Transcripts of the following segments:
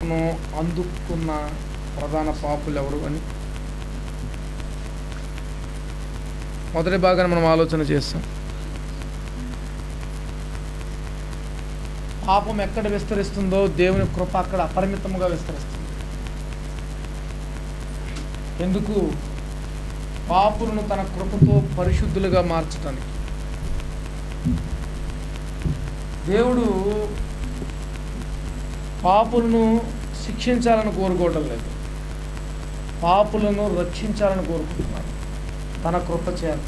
ను అందుకున్న ప్రధాన పాపులు ఎవరు అని మొదటి భాగాన్ని మనం ఆలోచన చేస్తాం పాపం ఎక్కడ విస్తరిస్తుందో దేవుని కృప అక్కడ అపరిమితంగా విస్తరిస్తుంది ఎందుకు పాపులను తన కృపతో పరిశుద్ధులుగా మార్చటానికి దేవుడు పాపులను శిక్షించాలని కోరుకోవటం లేదు పాపులను రక్షించాలని కోరుకుంటున్నాడు తన కృప చేత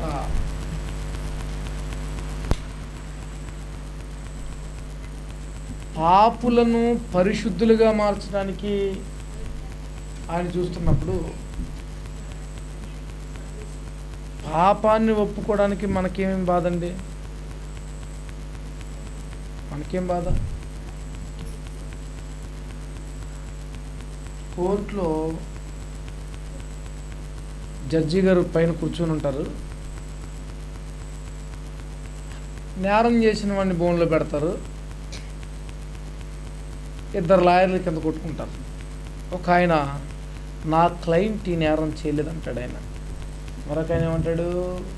పాపులను పరిశుద్ధులుగా మార్చడానికి ఆయన చూస్తున్నప్పుడు పాపాన్ని ఒప్పుకోవడానికి మనకేం బాధ అండి మనకేం బాధ కోర్టులో జడ్జి గారు పైన కూర్చొని ఉంటారు నేరం చేసిన వాడిని బోన్లో పెడతారు ఇద్దరు లాయర్లు కింద కొట్టుకుంటారు ఒక ఆయన నా క్లయింట్ ఈ నేరం చేయలేదంటాడు ఆయన మరొక ఆయన ఏమంటాడు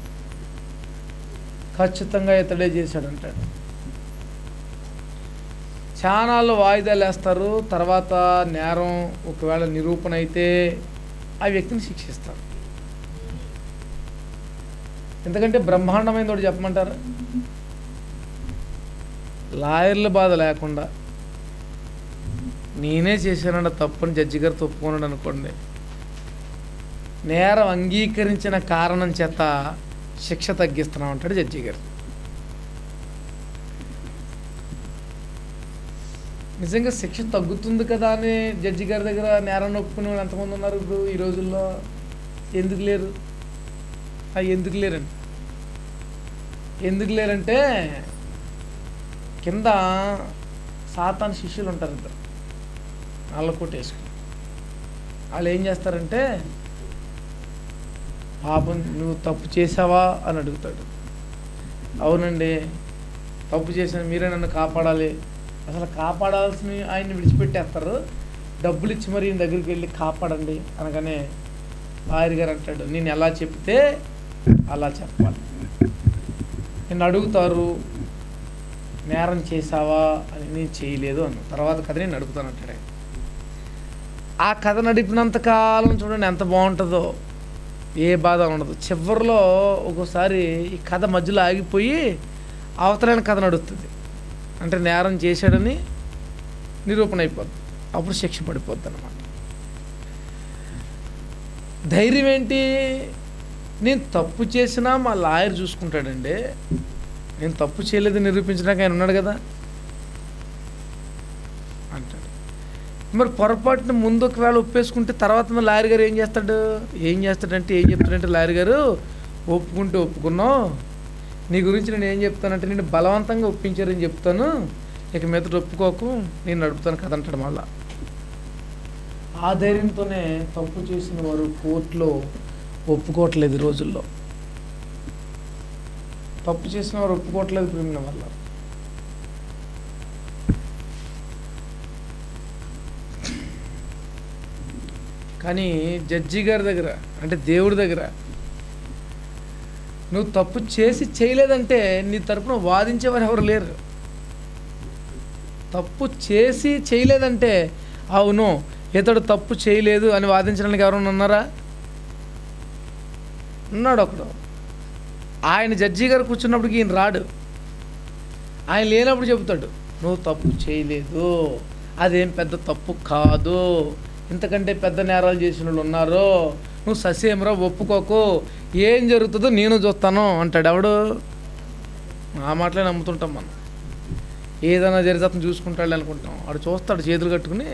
ఖచ్చితంగా ఇతడే చేశాడంటాడు చానాళ్ళు వాయిదాలు వేస్తారు తర్వాత నేరం ఒకవేళ నిరూపణ అయితే ఆ వ్యక్తిని శిక్షిస్తారు ఎందుకంటే బ్రహ్మాండమైన ఒకటి చెప్పమంటారు లాయర్ల బాధ లేకుండా నేనే చేశానన్న తప్పని జడ్జి గారు ఒప్పుకున్నాడు అనుకోండి నేరం అంగీకరించిన కారణం చేత శిక్ష తగ్గిస్తున్నాం అంటాడు జడ్జి గారు నిజంగా శిక్ష తగ్గుతుంది కదా అని జడ్జి గారి దగ్గర నేరం ఒప్పుకునే వాళ్ళు ఎంతమంది ఉన్నారు ఇప్పుడు ఈ రోజుల్లో ఎందుకు లేరు ఆ, ఎందుకు లేరండి ఎందుకు లేరంటే కింద సాతాన్ శిష్యులు ఉంటారు ఇద్దరు వాళ్ళ కొట్టేసుకుని వాళ్ళు ఏం చేస్తారంటే పాపం నువ్వు తప్పు చేసావా అని అడుగుతాడు అవునండి తప్పు చేసిన మీరే నన్ను కాపాడాలి అసలు కాపాడాల్సిన ఆయన్ని విడిచిపెట్టేస్తారు డబ్బులు ఇచ్చి మరి ఈయన దగ్గరికి వెళ్ళి కాపాడండి అనగానే లాయర్ గారు అంటాడు నేను ఎలా చెప్తే అలా చెప్పాలి నిన్ను అడుగుతారు నేరం చేసావా అని నేను చేయలేదు అన్న తర్వాత కథ నేను అడుగుతాను అంటాడు ఆయన. ఆ కథ నడిపినంత కాలం చూడండి ఎంత బాగుంటుందో ఏ బాధ ఉండదు చివరిలో ఒక్కోసారి ఈ కథ మధ్యలో ఆగిపోయి అవతలైన కథ నడుస్తుంది అంటే నేరం చేశాడని నిరూపణ అయిపోద్ది అప్పుడు శిక్ష పడిపోద్ది అనమాట ధైర్యం ఏంటి నేను తప్పు చేసినా మా లాయర్ చూసుకుంటాడండి నేను తప్పు చేయలేదు నిరూపించడానికి ఆయన ఉన్నాడు కదా అంటాడు మరి పొరపాటున ముందు ఒకవేళ ఒప్పేసుకుంటే తర్వాత మరి లాయర్ గారు ఏం చేస్తాడు ఏం చేస్తాడంటే ఏం చెప్తాడంటే లాయర్ గారు ఒప్పుకుంటే ఒప్పుకున్నావు నీ గురించి నేను ఏం చెప్తానంటే నేను బలవంతంగా ఒప్పించారని చెప్తాను ఇక మీదట ఒప్పుకోకు నేను నడుపుతాను కదా అంటాడు మళ్ళా ఆ ధైర్యంతోనే తప్పు చేసిన వారు కోర్టులో ఒప్పుకోవట్లేదు ఈ రోజుల్లో తప్పు చేసిన వారు ఒప్పుకోవట్లేదు ప్రేమిన వల్ల కానీ జడ్జి గారి దగ్గర అంటే దేవుడి దగ్గర నువ్వు తప్పు చేసి చేయలేదంటే నీ తరపున వాదించేవారు ఎవరు లేరు తప్పు చేసి చేయలేదంటే అవును ఇతడు తప్పు చేయలేదు అని వాదించడానికి ఎవరైనా ఉన్నారా ఉన్నాడు ఒకడు ఆయన జడ్జి గారు కూర్చున్నప్పటికి ఈయన రాడు ఆయన లేనప్పుడు చెబుతాడు నువ్వు తప్పు చేయలేదు అదేం పెద్ద తప్పు కాదు ఇంతకంటే పెద్ద నేరాలు చేసిన వాళ్ళు ఉన్నారు నువ్వు ససేమరా ఒప్పుకోకు ఏం జరుగుతుందో నేను చూస్తాను అంటాడు ఎవడు ఆ మాటలే నమ్ముతుంటాం మనం ఏదైనా జరిగితే అతను చూసుకుంటాడు అనుకుంటాం వాడు చూస్తాడు చేతులు కట్టుకుని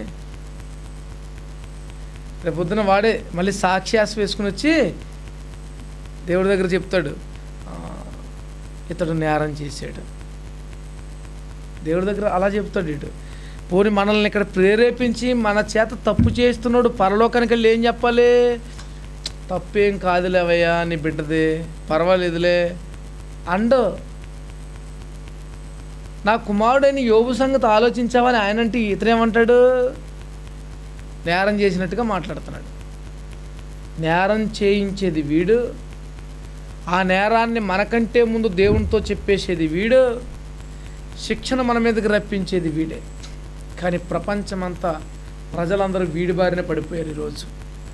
రేపు పొద్దున వాడే మళ్ళీ సాక్ష్యాస వేసుకుని వచ్చి దేవుడి దగ్గర చెప్తాడు "ఆ, ఇతడు నేరం చేశాడు దేవుడి దగ్గర అలా చెప్తాడు ఇటు పోని మనల్ని ఇక్కడ ప్రేరేపించి మన చేత తప్పు చేస్తున్నాడు పరలోకానికి వెళ్ళి ఏం చెప్పాలి తప్పేం కాదులేవయ్యా నీ బిడ్డది పర్వాలేదులే అండ్ నా కుమారుడైన యోబు సంగతి ఆలోచించావని ఆయన అంటే ఇతనేమంటాడు నేరం చేసినట్టుగా మాట్లాడుతున్నాడు నేరం చేయించేది వీడు ఆ నేరాన్ని మనకంటే ముందు దేవునితో చెప్పేసేది వీడు శిక్షణ మన మీదకి రప్పించేది వీడే కానీ ప్రపంచమంతా ప్రజలందరూ వీడి బారిన పడిపోయారు ఈరోజు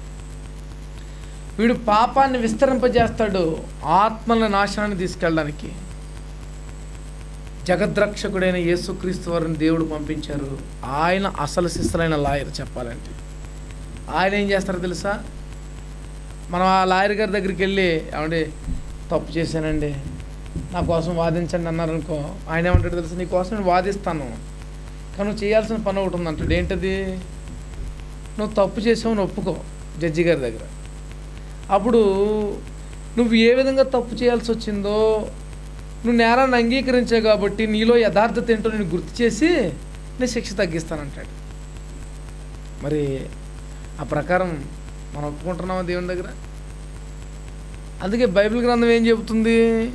వీడు పాపాన్ని విస్తరింపజేస్తాడు ఆత్మల నాశనాన్ని తీసుకెళ్ళడానికి జగద్రక్షకుడైన యేసుక్రీస్తు వారిని దేవుడు పంపించారు ఆయన అసలు శిస్తులైన లాయర్ చెప్పాలంటే ఆయన ఏం చేస్తారో తెలుసా మనం ఆ లాయర్ గారి దగ్గరికి వెళ్ళి ఏమండి తప్పు చేశానండి నా కోసం వాదించండి అన్నారు అనుకో ఆయన ఏమంటాడు తెలుసా నీ కోసం నేను వాదిస్తాను కానీ నువ్వు చేయాల్సిన పని ఒకటి ఉందంటాడు ఏంటది నువ్వు తప్పు చేసావు నువ్వు ఒప్పుకో జడ్జి గారి దగ్గర అప్పుడు నువ్వు ఏ విధంగా తప్పు చేయాల్సి వచ్చిందో నువ్వు నేరాన్ని అంగీకరించావు కాబట్టి నీలో యథార్థత ఏంటో నేను గుర్తు చేసి నీ శిక్ష తగ్గిస్తానంటాడు మరి ఆ ప్రకారం మనం ఒప్పుకుంటున్నామా దేవుని దగ్గర అందుకే బైబిల్ గ్రంథం ఏం చెబుతుంది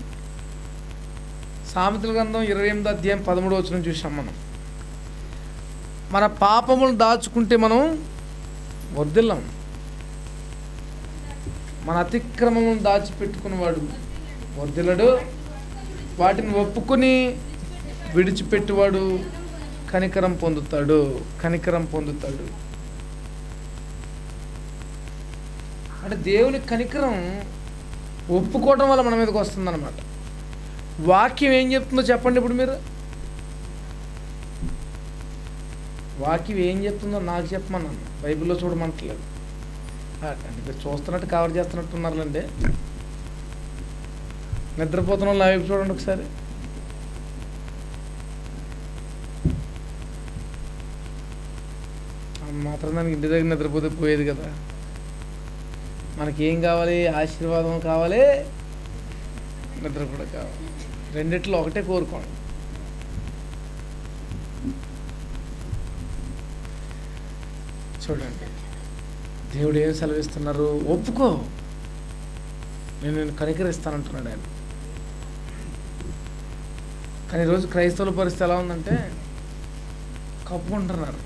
సామెతల గ్రంథం ఇరవై ఎనిమిది అధ్యాయం పదమూడు వచ్చిన చూసాం మనం మన పాపములు దాచుకుంటే మనం వర్దిల్లం మన అతిక్రమములను దాచిపెట్టుకున్నవాడు వర్దిల్లడు వాటిని ఒప్పుకొని విడిచిపెట్టువాడు కనికరం పొందుతాడు కనికరం పొందుతాడు అంటే దేవుని కనికరం ఒప్పుకోవడం వల్ల మన మీదకి వస్తుందన్నమాట వాక్యం ఏం చెప్తుందో చెప్పండి ఇప్పుడు మీరు వాక్యం ఏం చెప్తుందో నాకు చెప్పమన్నాను బైబిల్లో చూడమంటలేదు ఆ, అంటే మీరు చూస్తున్నట్టు కవర్ చేస్తున్నట్టు ఉన్నారులేండి నిద్రపోతున్న వాళ్ళు లైవ్ చూడండి ఒకసారి ఆ మాత్రం దానికి ఇంటి దగ్గర నిద్రపోతే పోయేది కదా మనకి ఏం కావాలి ఆశీర్వాదం కావాలి నిద్ర కూడా కావాలి రెండిట్లో ఒకటే కోరుకోండి చూడండి దేవుడు ఏం సెలవిస్తున్నారు ఒప్పుకో నేను నేను కనికరిస్తానంటున్నాడు ఆయన కానీ ఈరోజు క్రైస్తవుల పరిస్థితి ఎలా ఉందంటే కప్పుకుంటున్నారు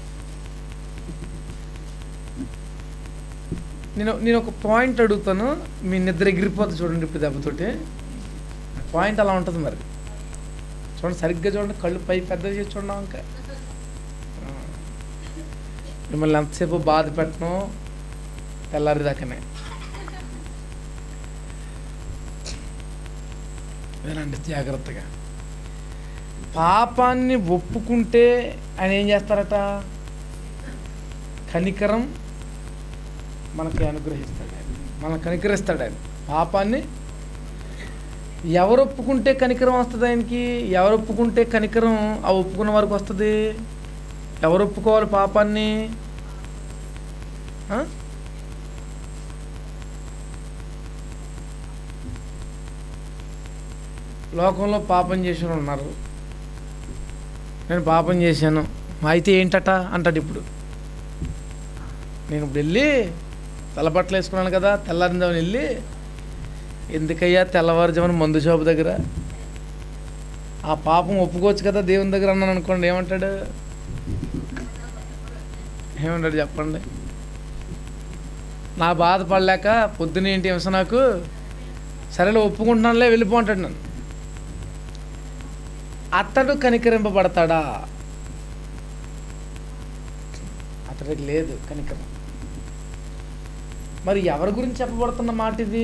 నేను నేను ఒక పాయింట్ అడుగుతాను మీ నిద్ర ఎగిరిపోతుంది చూడండి ఇప్పుడు దెబ్బతోటి పాయింట్ అలా ఉంటుంది మరి చూడండి సరిగ్గా చూడండి కళ్ళు పై పెద్ద చేసి చూడండి ఇంకా ఆ. మిమ్మల్ని ఎంతసేపు బాధ పెట్టను తెల్లారి దాకానే వినండి జాగ్రత్తగా పాపాన్ని ఒప్పుకుంటే ఆయన ఏం చేస్తారట కనికరం మనకి అనుగ్రహిస్తాడు ఆయన మనల్ని కనికరిస్తాడు ఆయన పాపాన్ని ఎవరు ఒప్పుకుంటే కనికరం వస్తుంది ఆయనకి ఎవరు ఒప్పుకుంటే కనికరం ఆ ఒప్పుకున్న వరకు వస్తుంది ఎవరు ఒప్పుకోవాలి పాపాన్ని ఆ? లోకంలో పాపం చేసిన వాళ్ళు ఉన్నారు నేను పాపం చేశాను అయితే ఏంటట అంటాడు ఇప్పుడు నేను ఇప్పుడు వెళ్ళి తలపట్లు వేసుకున్నాను కదా తెల్లారిందామని వెళ్ళి ఎందుకయ్యా తెల్లవారుజామున మందు షాపు దగ్గర ఆ పాపం ఒప్పుకోవచ్చు కదా దేవుని దగ్గర అన్నాను అనుకోండి ఏమంటాడు ఏమంటాడు చెప్పండి నా బాధపడలేక పొద్దున ఏంటి హింస నాకు సరేలే ఒప్పుకుంటున్నానులే వెళ్ళిపో అంటాడు నన్ను అతడు కనికరింపబడతాడా అతడికి లేదు కనికరం మరి ఎవరి గురించి చెప్పబడుతున్న మాట ఇది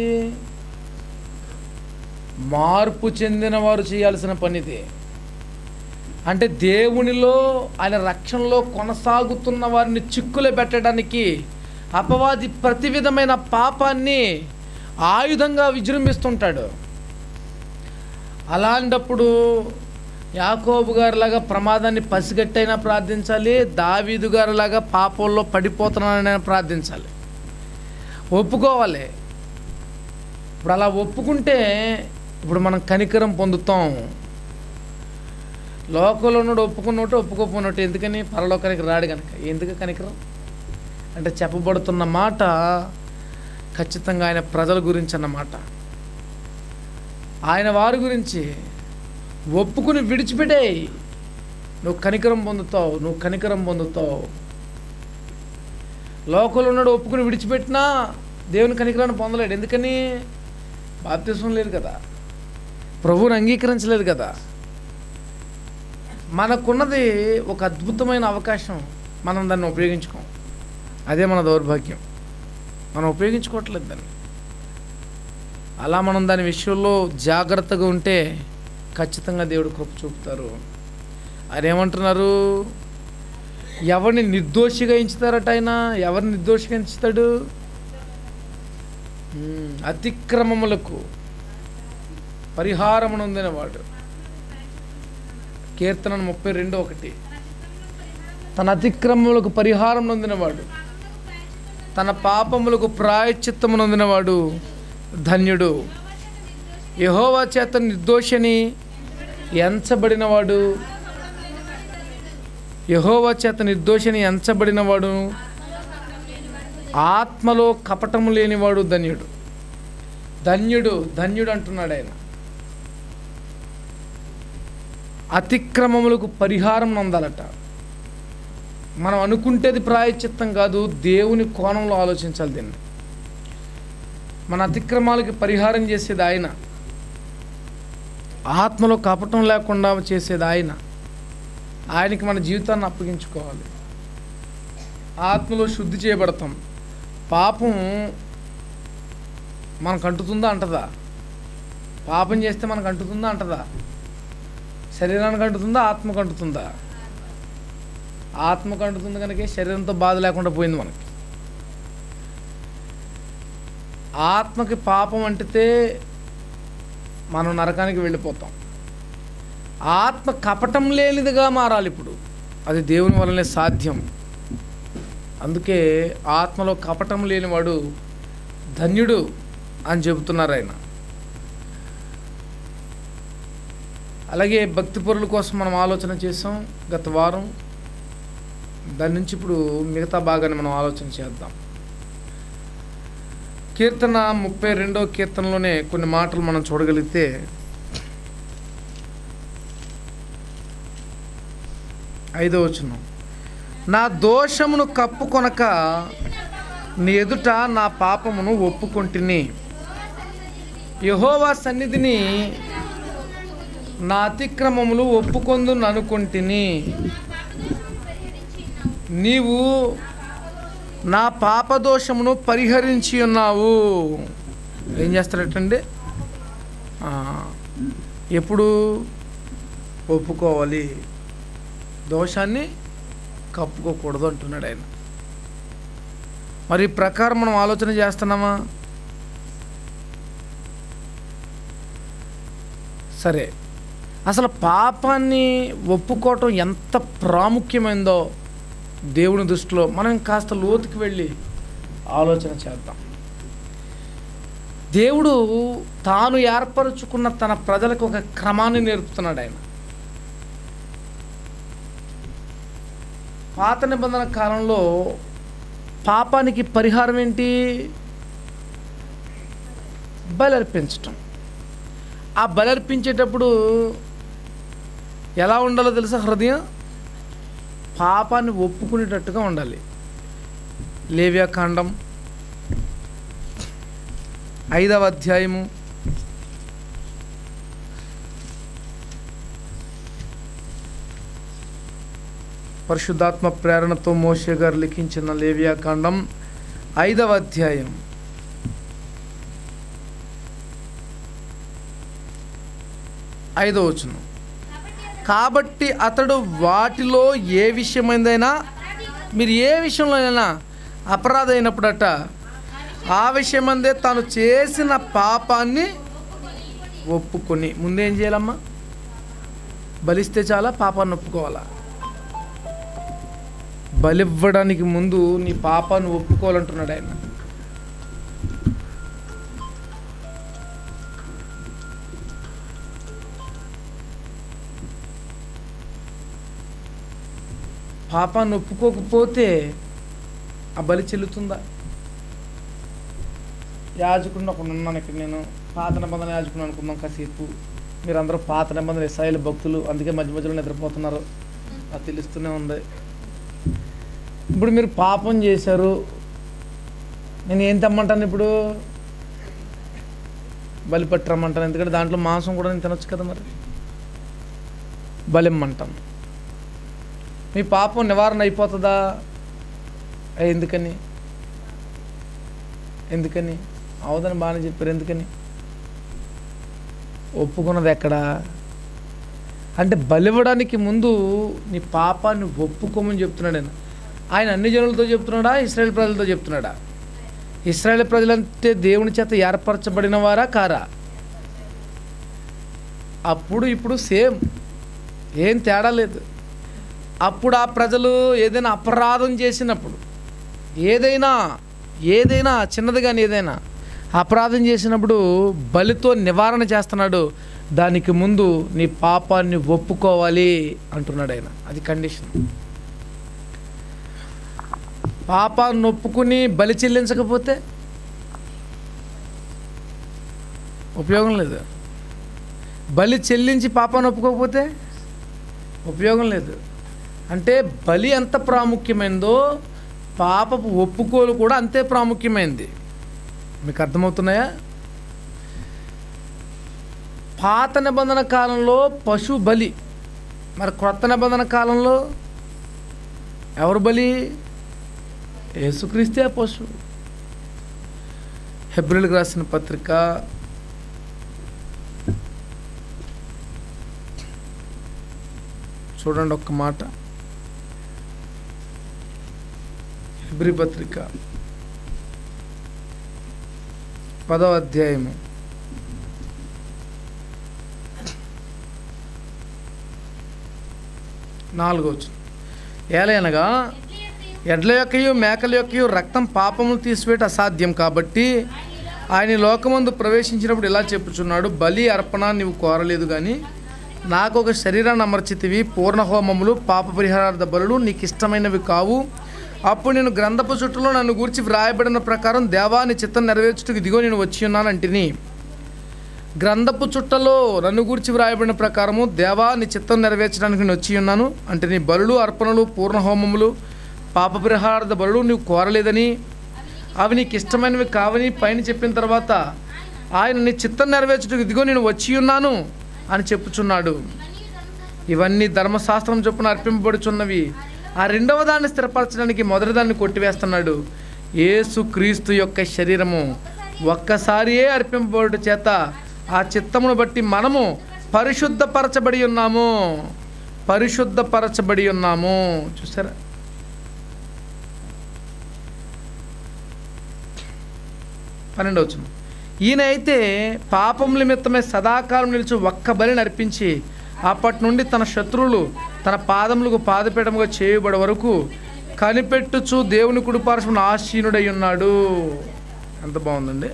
మార్పు చెందిన వారు చేయాల్సిన పని ఇది అంటే దేవునిలో ఆయన రక్షణలో కొనసాగుతున్న వారిని చిక్కులు పెట్టడానికి అపవాది ప్రతి విధమైన పాపాన్ని ఆయుధంగా విజృంభిస్తుంటాడు అలాంటప్పుడు యాకోబు గారిలాగా ప్రమాదాన్ని పసిగట్టైనా ప్రార్థించాలి దావీదు గారిలాగా పాపంలో పడిపోతున్నానైనా ప్రార్థించాలి ఒప్పుకోవాలి ఇప్పుడు అలా ఒప్పుకుంటే ఇప్పుడు మనం కనికరం పొందుతాం లోకంలో ఉన్నాడు ఒప్పుకున్నట్టు ఒప్పుకోపోయినట్టు ఎందుకని పరలోకానికి రాడు కనుక ఎందుకు కనికరం అంటే చెప్పబడుతున్న మాట ఖచ్చితంగా ఆయన ప్రజల గురించి అన్నమాట ఆయన వారి గురించి ఒప్పుకుని విడిచిపెట్టేయి నువ్వు కనికరం పొందుతావు నువ్వు కనికరం పొందుతావు లోకంలో ఉన్నాడు ఒప్పుకుని విడిచిపెట్టినా దేవుని కనికరాన్ని పొందలేడు ఎందుకని బాప్తిసం లేదు కదా ప్రభువుని అంగీకరించలేదు కదా మనకున్నది ఒక అద్భుతమైన అవకాశం మనం దాన్ని ఉపయోగించుకోం అదే మన దౌర్భాగ్యం మనం ఉపయోగించుకోవట్లేదు దాన్ని అలా మనం దాని విషయంలో జాగ్రత్తగా ఉంటే ఖచ్చితంగా దేవుడు కృప చూపుతారు ఆయన ఏమంటున్నారు ఎవరిని నిర్దోషిగా ఎంచుతారట ఆయన ఎవరిని నిర్దోషిగా ఎంచుతాడు ఉమ్, అతిక్రమములకు పరిహారము నొందినవాడు కీర్తన ముప్పై రెండు ఒకటి తన అతిక్రమములకు పరిహారం నొందినవాడు తన పాపములకు ప్రాయశ్చిత్తము నొందినవాడు ధన్యుడు యహోవా చేత నిర్దోషని ఎంచబడినవాడు యహోవా చేత నిర్దోషని ఎంచబడినవాడు ఆత్మలో కపటము లేనివాడు ధన్యుడు ధన్యుడు ధన్యుడు అంటున్నాడు ఆయన అతిక్రమములకు పరిహారం నందాలట మనం అనుకుంటేది ప్రాయశ్చిత్తం కాదు దేవుని కోణంలో ఆలోచించాలి దీన్ని మన అతిక్రమాలకి పరిహారం చేసేది ఆయన ఆత్మలో కపటం లేకుండా చేసేది ఆయన ఆయనకి మన జీవితాన్ని అప్పగించుకోవాలి ఆత్మలో శుద్ధి చేయబడతాం పాపం మనకు అంటుతుందా అంటదా పాపం చేస్తే మనకు అంటుతుందా అంటదా శరీరానికి అంటుతుందా ఆత్మకు అంటుతుందా ఆత్మకు అంటుతుంది కనుక శరీరంతో బాధ లేకుండా పోయింది మనకి ఆత్మకి పాపం అంటితే మనం నరకానికి వెళ్ళిపోతాం ఆత్మ కపటం లేనిదిగా మారాలి ఇప్పుడు అది దేవుని వల్లనే సాధ్యం అందుకే ఆత్మలో కపటం లేనివాడు ధన్యుడు అని చెబుతున్నారు ఆయన అలాగే భక్తి పరుల కోసం మనం ఆలోచన చేసాం గత వారం దాని నుంచి ఇప్పుడు మిగతా భాగాన్ని మనం ఆలోచన చేద్దాం కీర్తన ముప్పై రెండో కీర్తనలోనే కొన్ని మాటలు మనం చూడగలిగితే ఐదో వచనం నా దోషమును కప్పుకొనక నీ ఎదుట నా పాపమును ఒప్పుకొంటిని యహోవా సన్నిధిని నా అతిక్రమములు ఒప్పుకొందు అనుకొంటిని నీవు నా పాపదోషమును పరిహరించి ఉన్నావు ఏం చేస్తారటండి ఆ, ఎప్పుడు ఒప్పుకోవాలి దోషాన్ని కప్పుకోకూడదు అంటున్నాడు ఆయన మరి ఈ ప్రకారం మనం ఆలోచన చేస్తున్నామా సరే అసలు పాపాన్ని ఒప్పుకోవటం ఎంత ప్రాముఖ్యమైందో దేవుని దృష్టిలో మనం కాస్త లోతుకి వెళ్ళి ఆలోచన చేద్దాం దేవుడు తాను ఏర్పరచుకున్న తన ప్రజలకు ఒక క్రమాన్ని నేర్పుతున్నాడు ఆయన పాత నిబంధన కాలంలో పాపానికి పరిహారం ఏంటి బలర్పించటం ఆ బలర్పించేటప్పుడు ఎలా ఉండాలో తెలుసా హృదయం పాపాన్ని ఒప్పుకునేటట్టుగా ఉండాలి లేవ్యాకాండం ఐదవ అధ్యాయము పరిశుద్ధాత్మ ప్రేరణతో మోషే గారు లిఖించిన లేవ్యాకాండం ఐదవ అధ్యాయం ఐదవ వచనం కాబట్టి అతడు వాటిలో ఏ విషయమైందైనా మీరు ఏ విషయంలోనైనా అపరాధ అయినప్పుడట ఆ విషయమందే తాను చేసిన పాపాన్ని ఒప్పుకొని ముందేం చేయాలమ్మా బలిస్తే చాలా పాపాన్ని ఒప్పుకోవాలా బలివ్వడానికి ముందు నీ పాపాన్ని ఒప్పుకోవాలంటున్నాడు ఆయన పాపాన్ని ఒప్పుకోకపోతే ఆ బలి చెల్లుతుందా యాజకుడిని ఒకడు ఉన్నాను ఇక్కడ నేను పాత నిబంధన యాజకుడు అనుకుందాం కాసేపు మీరందరూ పాత నిబంధన ఇస్రాయేల్ భక్తులు అందుకే మధ్య మధ్యలో నిద్రపోతున్నారు అది తెలుస్తూనే ఉంది ఇప్పుడు మీరు పాపం చేశారు నేను ఏం తెమ్మంటాను ఇప్పుడు బలి పట్టరమ్మంటాను ఎందుకంటే దాంట్లో మాంసం కూడా నేను తినొచ్చు కదా మరి బలిమ్మంటాం మీ పాపం నివారణ అయిపోతుందా ఏ, ఎందుకని ఎందుకని అవదని బాగానే చెప్పారు ఎందుకని ఒప్పుకున్నది ఎక్కడా అంటే బలివ్వడానికి ముందు నీ పాపాన్ని ఒప్పుకోమని చెప్తున్నాడు ఆయన ఆయన అన్ని జనులతో చెప్తున్నాడా ఇస్రాయేల్ ప్రజలతో చెప్తున్నాడా ఇస్రాయేల్ ప్రజలంటే దేవుని చేత ఏర్పరచబడిన వారా కారా అప్పుడు ఇప్పుడు సేమ్ ఏం తేడా లేదు అప్పుడు ఆ ప్రజలు ఏదైనా అపరాధం చేసినప్పుడు ఏదైనా ఏదైనా చిన్నది కానీ ఏదైనా అపరాధం చేసినప్పుడు బలితో నివారణ చేస్తున్నాడు దానికి ముందు నీ పాపాన్ని ఒప్పుకోవాలి అంటున్నాడు ఆయన అది కండిషన్ పాపాన్ని ఒప్పుకుని బలి చెల్లించకపోతే ఉపయోగం లేదు బలి చెల్లించి పాపాన్ని ఒప్పుకోకపోతే ఉపయోగం లేదు అంటే బలి ఎంత ప్రాముఖ్యమైందో పాపపు ఒప్పుకోలు కూడా అంతే ప్రాముఖ్యమైంది మీకు అర్థమవుతున్నాయా పాత నిబంధన కాలంలో పశు బలి మరి క్రొత్త నిబంధన కాలంలో ఎవరు బలి యేసుక్రీస్తే పశు హెబ్రిల్కి రాసిన పత్రిక చూడండి ఒక్క మాట హెబ్రి పత్రిక పదవ అధ్యాయము నాలుగో వచ్చిన ఏలైనగా ఎడ్ల యొక్కయు మేకల యొక్కయు రక్తం పాపమును తీసివేట అసాధ్యం కాబట్టి ఆయన ఈ లోకమందు ప్రవేశించినప్పుడు ఇలా చెప్పుచున్నాడు బలి అర్పణ నీవు కోరలేదు కానీ నాకు ఒక శరీరాన్ని అమర్చితివి పూర్ణ హోమములు పాప పరిహారార్థ బలులు నీకు ఇష్టమైనవి కావు అప్పుడు నేను గ్రంథపు చుట్టూలో నన్ను గూర్చి వ్రాయబడిన ప్రకారం దేవాని చిత్తం నెరవేర్చుటకు ఇదిగో నేను వచ్చి ఉన్నాను అంటిని గ్రంథపు చుట్టలో నన్ను గూర్చి వ్రాయబడిన ప్రకారము దేవా నీ చిత్తం నెరవేర్చడానికి నేను వచ్చి ఉన్నాను అంటే నీ బలులు అర్పణలు పూర్ణ హోమములు పాప పరిహారార్థ బలులు నీవు కోరలేదని అవి నీకు ఇష్టమైనవి కావని పైన చెప్పిన తర్వాత ఆయన నీ చిత్తం నెరవేర్చుటకు ఇదిగో నేను వచ్చి ఉన్నాను అని చెప్పుచున్నాడు ఇవన్నీ ధర్మశాస్త్రం చొప్పున అర్పింపబడుచున్నవి ఆ రెండవ దాన్ని స్థిరపరచడానికి మొదటి దాన్ని కొట్టివేస్తున్నాడు యేసు క్రీస్తు యొక్క శరీరము ఒక్కసారియే అర్పింపబడు చేత ఆ చిత్తమును బట్టి మనము పరిశుద్ధపరచబడి ఉన్నాము పరిశుద్ధపరచబడి ఉన్నాము చూసారా పన్నెండు వచ్చిన ఈయన అయితే పాపం నిమిత్తమే సదాకాలం నిలిచి ఒక్క బలిని అర్పించి అప్పటి నుండి తన శత్రువులు తన పాదములకు పాదపీఠముగా చేయబడే వరకు కనిపెట్టుచు దేవుని కుడిపార్శ్వన ఆశీనుడై ఉన్నాడు ఎంత బాగుందండి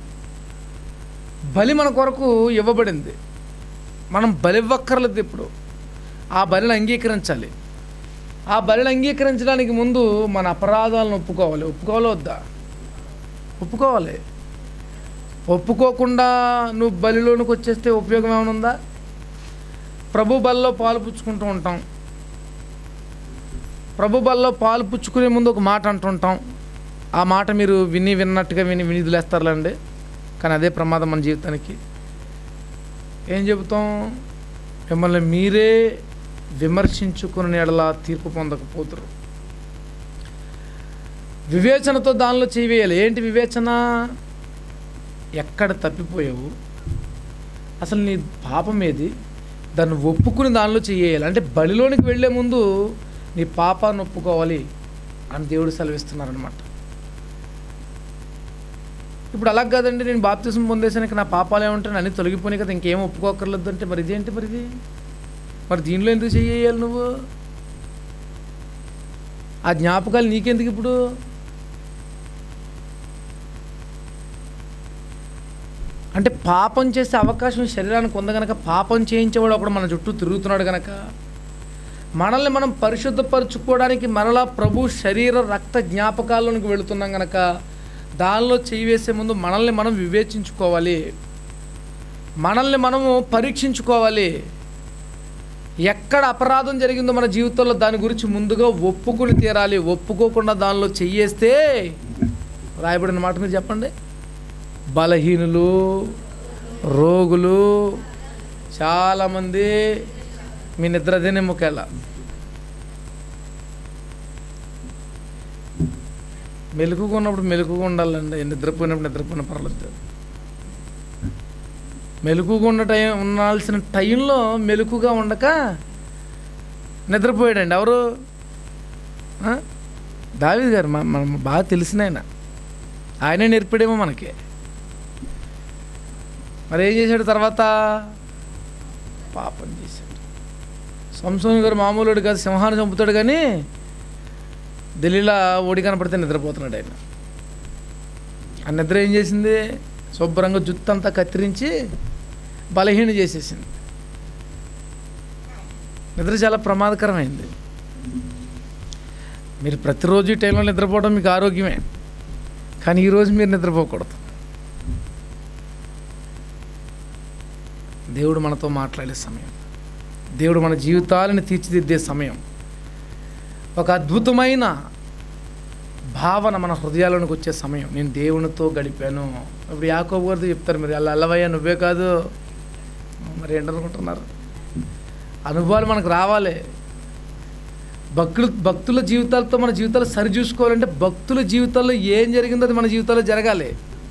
బలి మన కొరకు ఇవ్వబడింది మనం బలి ఇవ్వక్కర్లేదు ఇప్పుడు ఆ బలిని అంగీకరించాలి ఆ బలిని అంగీకరించడానికి ముందు మన అపరాధాలను ఒప్పుకోవాలి ఒప్పుకోవాలి వద్దా ఒప్పుకోవాలి ఒప్పుకోకుండా నువ్వు బలిలోనికి వచ్చేస్తే ఉపయోగం ఏమైనా ఉందా ప్రభు బల్లో పాలు పుచ్చుకుంటూ ఉంటాం ప్రభు బల్లో పాలు పుచ్చుకునే ముందు ఒక మాట అంటుంటాం ఆ మాట మీరు విని విన్నట్టుగా విని వినిదిలేస్తారులేండి కానీ అదే ప్రమాదం మన జీవితానికి ఏం చెబుతాం మిమ్మల్ని మీరే విమర్శించుకుని ఎడలా తీర్పు పొందకపోతురు వివేచనతో దానిలో చేయవేయాలి ఏంటి వివేచన ఎక్కడ తప్పిపోయావు అసలు నీ పాపం ఏది దాన్ని ఒప్పుకుని దానిలో చేయాలి అంటే బలిలోనికి వెళ్ళే ముందు నీ పాపాన్ని ఒప్పుకోవాలి అని దేవుడు సెలవిస్తున్నారనమాట ఇప్పుడు అలా కాదండి నేను బాప్తిజం పొందేసానికి నా పాపాలు ఏముంటాయి అన్నీ తొలగిపోయినాయి కదా ఇంకేం ఒప్పుకోకర్లేదు అంటే మరి ఇదేంటి మరి ఇది మరి దీనిలో ఎందుకు చేయాలి నువ్వు ఆ జ్ఞాపకాలు నీకెందుకు ఇప్పుడు అంటే పాపం చేసే అవకాశం శరీరానికి ఉంది కనుక పాపం చేయించేవాడు ఒకడు మన చుట్టూ తిరుగుతున్నాడు కనుక మనల్ని మనం పరిశుద్ధపరచుకోవడానికి మరలా ప్రభు శరీర రక్త జ్ఞాపకాల్లోనికి వెళుతున్నాం కనుక దానిలో చేయి వేసే ముందు మనల్ని మనం వివేచించుకోవాలి మనల్ని మనము పరీక్షించుకోవాలి ఎక్కడ అపరాధం జరిగిందో మన జీవితంలో దాని గురించి ముందుగా ఒప్పుకుని తీరాలి ఒప్పుకోకుండా దానిలో చెయ్యేస్తే రాయబడిన మాట మీరు చెప్పండి బలహీనులు రోగులు చాలామంది మీ నిద్ర అదేనే ముఖేలా మెలుకుగా ఉన్నప్పుడు మెలుకుగా ఉండాలండి నిద్రపోయినప్పుడు నిద్రపోయిన పర్లేదు మెలుకుగా ఉన్న టైం ఉండాల్సిన టైంలో మెలుకుగా ఉండక నిద్రపోయాడండి ఎవరు ఆ? దావీద్ గారు మన మనం బాగా తెలిసిన ఆయన ఆయనే నేర్పాడేమో మనకి మరి ఏం చేశాడు తర్వాత పాపం చేశాడు సంసోన్ గారు మామూలుడు కాదు సింహాన్ని చంపుతాడు కానీ ఢిల్లీలో ఓడి కనపడితే నిద్రపోతున్నాడు ఆయన ఆ నిద్ర ఏం చేసింది శుభ్రంగా జుత్తు అంతా కత్తిరించి బలహీన చేసేసింది నిద్ర చాలా ప్రమాదకరమైంది మీరు ప్రతిరోజు ఈ టైంలో నిద్రపోవడం మీకు ఆరోగ్యమే కానీ ఈరోజు మీరు నిద్రపోకూడదు దేవుడు మనతో మాట్లాడే సమయం దేవుడు మన జీవితాలను తీర్చిదిద్దే సమయం ఒక అద్భుతమైన భావన మన హృదయాల్లోనికి వచ్చే సమయం నేను దేవునితో గడిపాను ఇప్పుడు యాకోబు గారితో చెప్తారు మీరు అలా అల్లవయ్యా నువ్వే కాదు మరి ఏంటనుకుంటున్నారు అనుభవాలు మనకు రావాలి భక్తులు భక్తుల జీవితాలతో మన జీవితాలు సరి చూసుకోవాలంటే భక్తుల జీవితాల్లో ఏం జరిగిందో అది మన జీవితాల్లో జరగాలి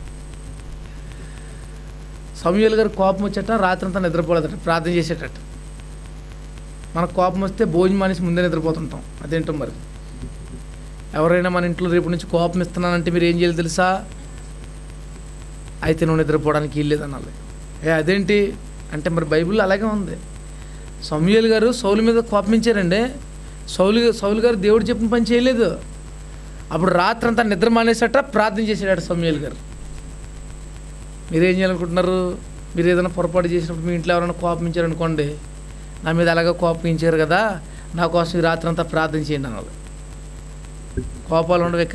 సమయాలు గారు కోపం వచ్చేట రాత్రంతా నిద్రపోలేదట ప్రార్థన చేసేటట్టు మనకు కోపం వస్తే భోజనం మానేసి ముందే నిద్రపోతుంటాం అదేంటో మరి ఎవరైనా మన ఇంట్లో రేపు నుంచి కోపం ఇస్తున్నానంటే మీరు ఏం చేయాలి తెలుసా అయితే నువ్వు నిద్రపోవడానికి వీల్లేదు అనాలి ఏ అదేంటి అంటే మరి బైబిల్లో అలాగే ఉంది సమూయేలు గారు సౌలు మీద కోపమించారండి సౌలు సౌలు గారు దేవుడు చెప్పిన పని చేయలేదు అప్పుడు రాత్రంతా నిద్ర మానేసట ప్రార్థన చేసాడట సమూయేలు గారు మీరేం చేయాలనుకుంటున్నారు మీరు ఏదైనా పొరపాటు చేసినప్పుడు మీ ఇంట్లో ఎవరైనా కోపమించారనుకోండి నా మీద అలాగే కోపగించారు కదా నా కోసం ఈ రాత్రంతా ప్రార్థన చేయండి అనాలి కోపాలు ఉండవిక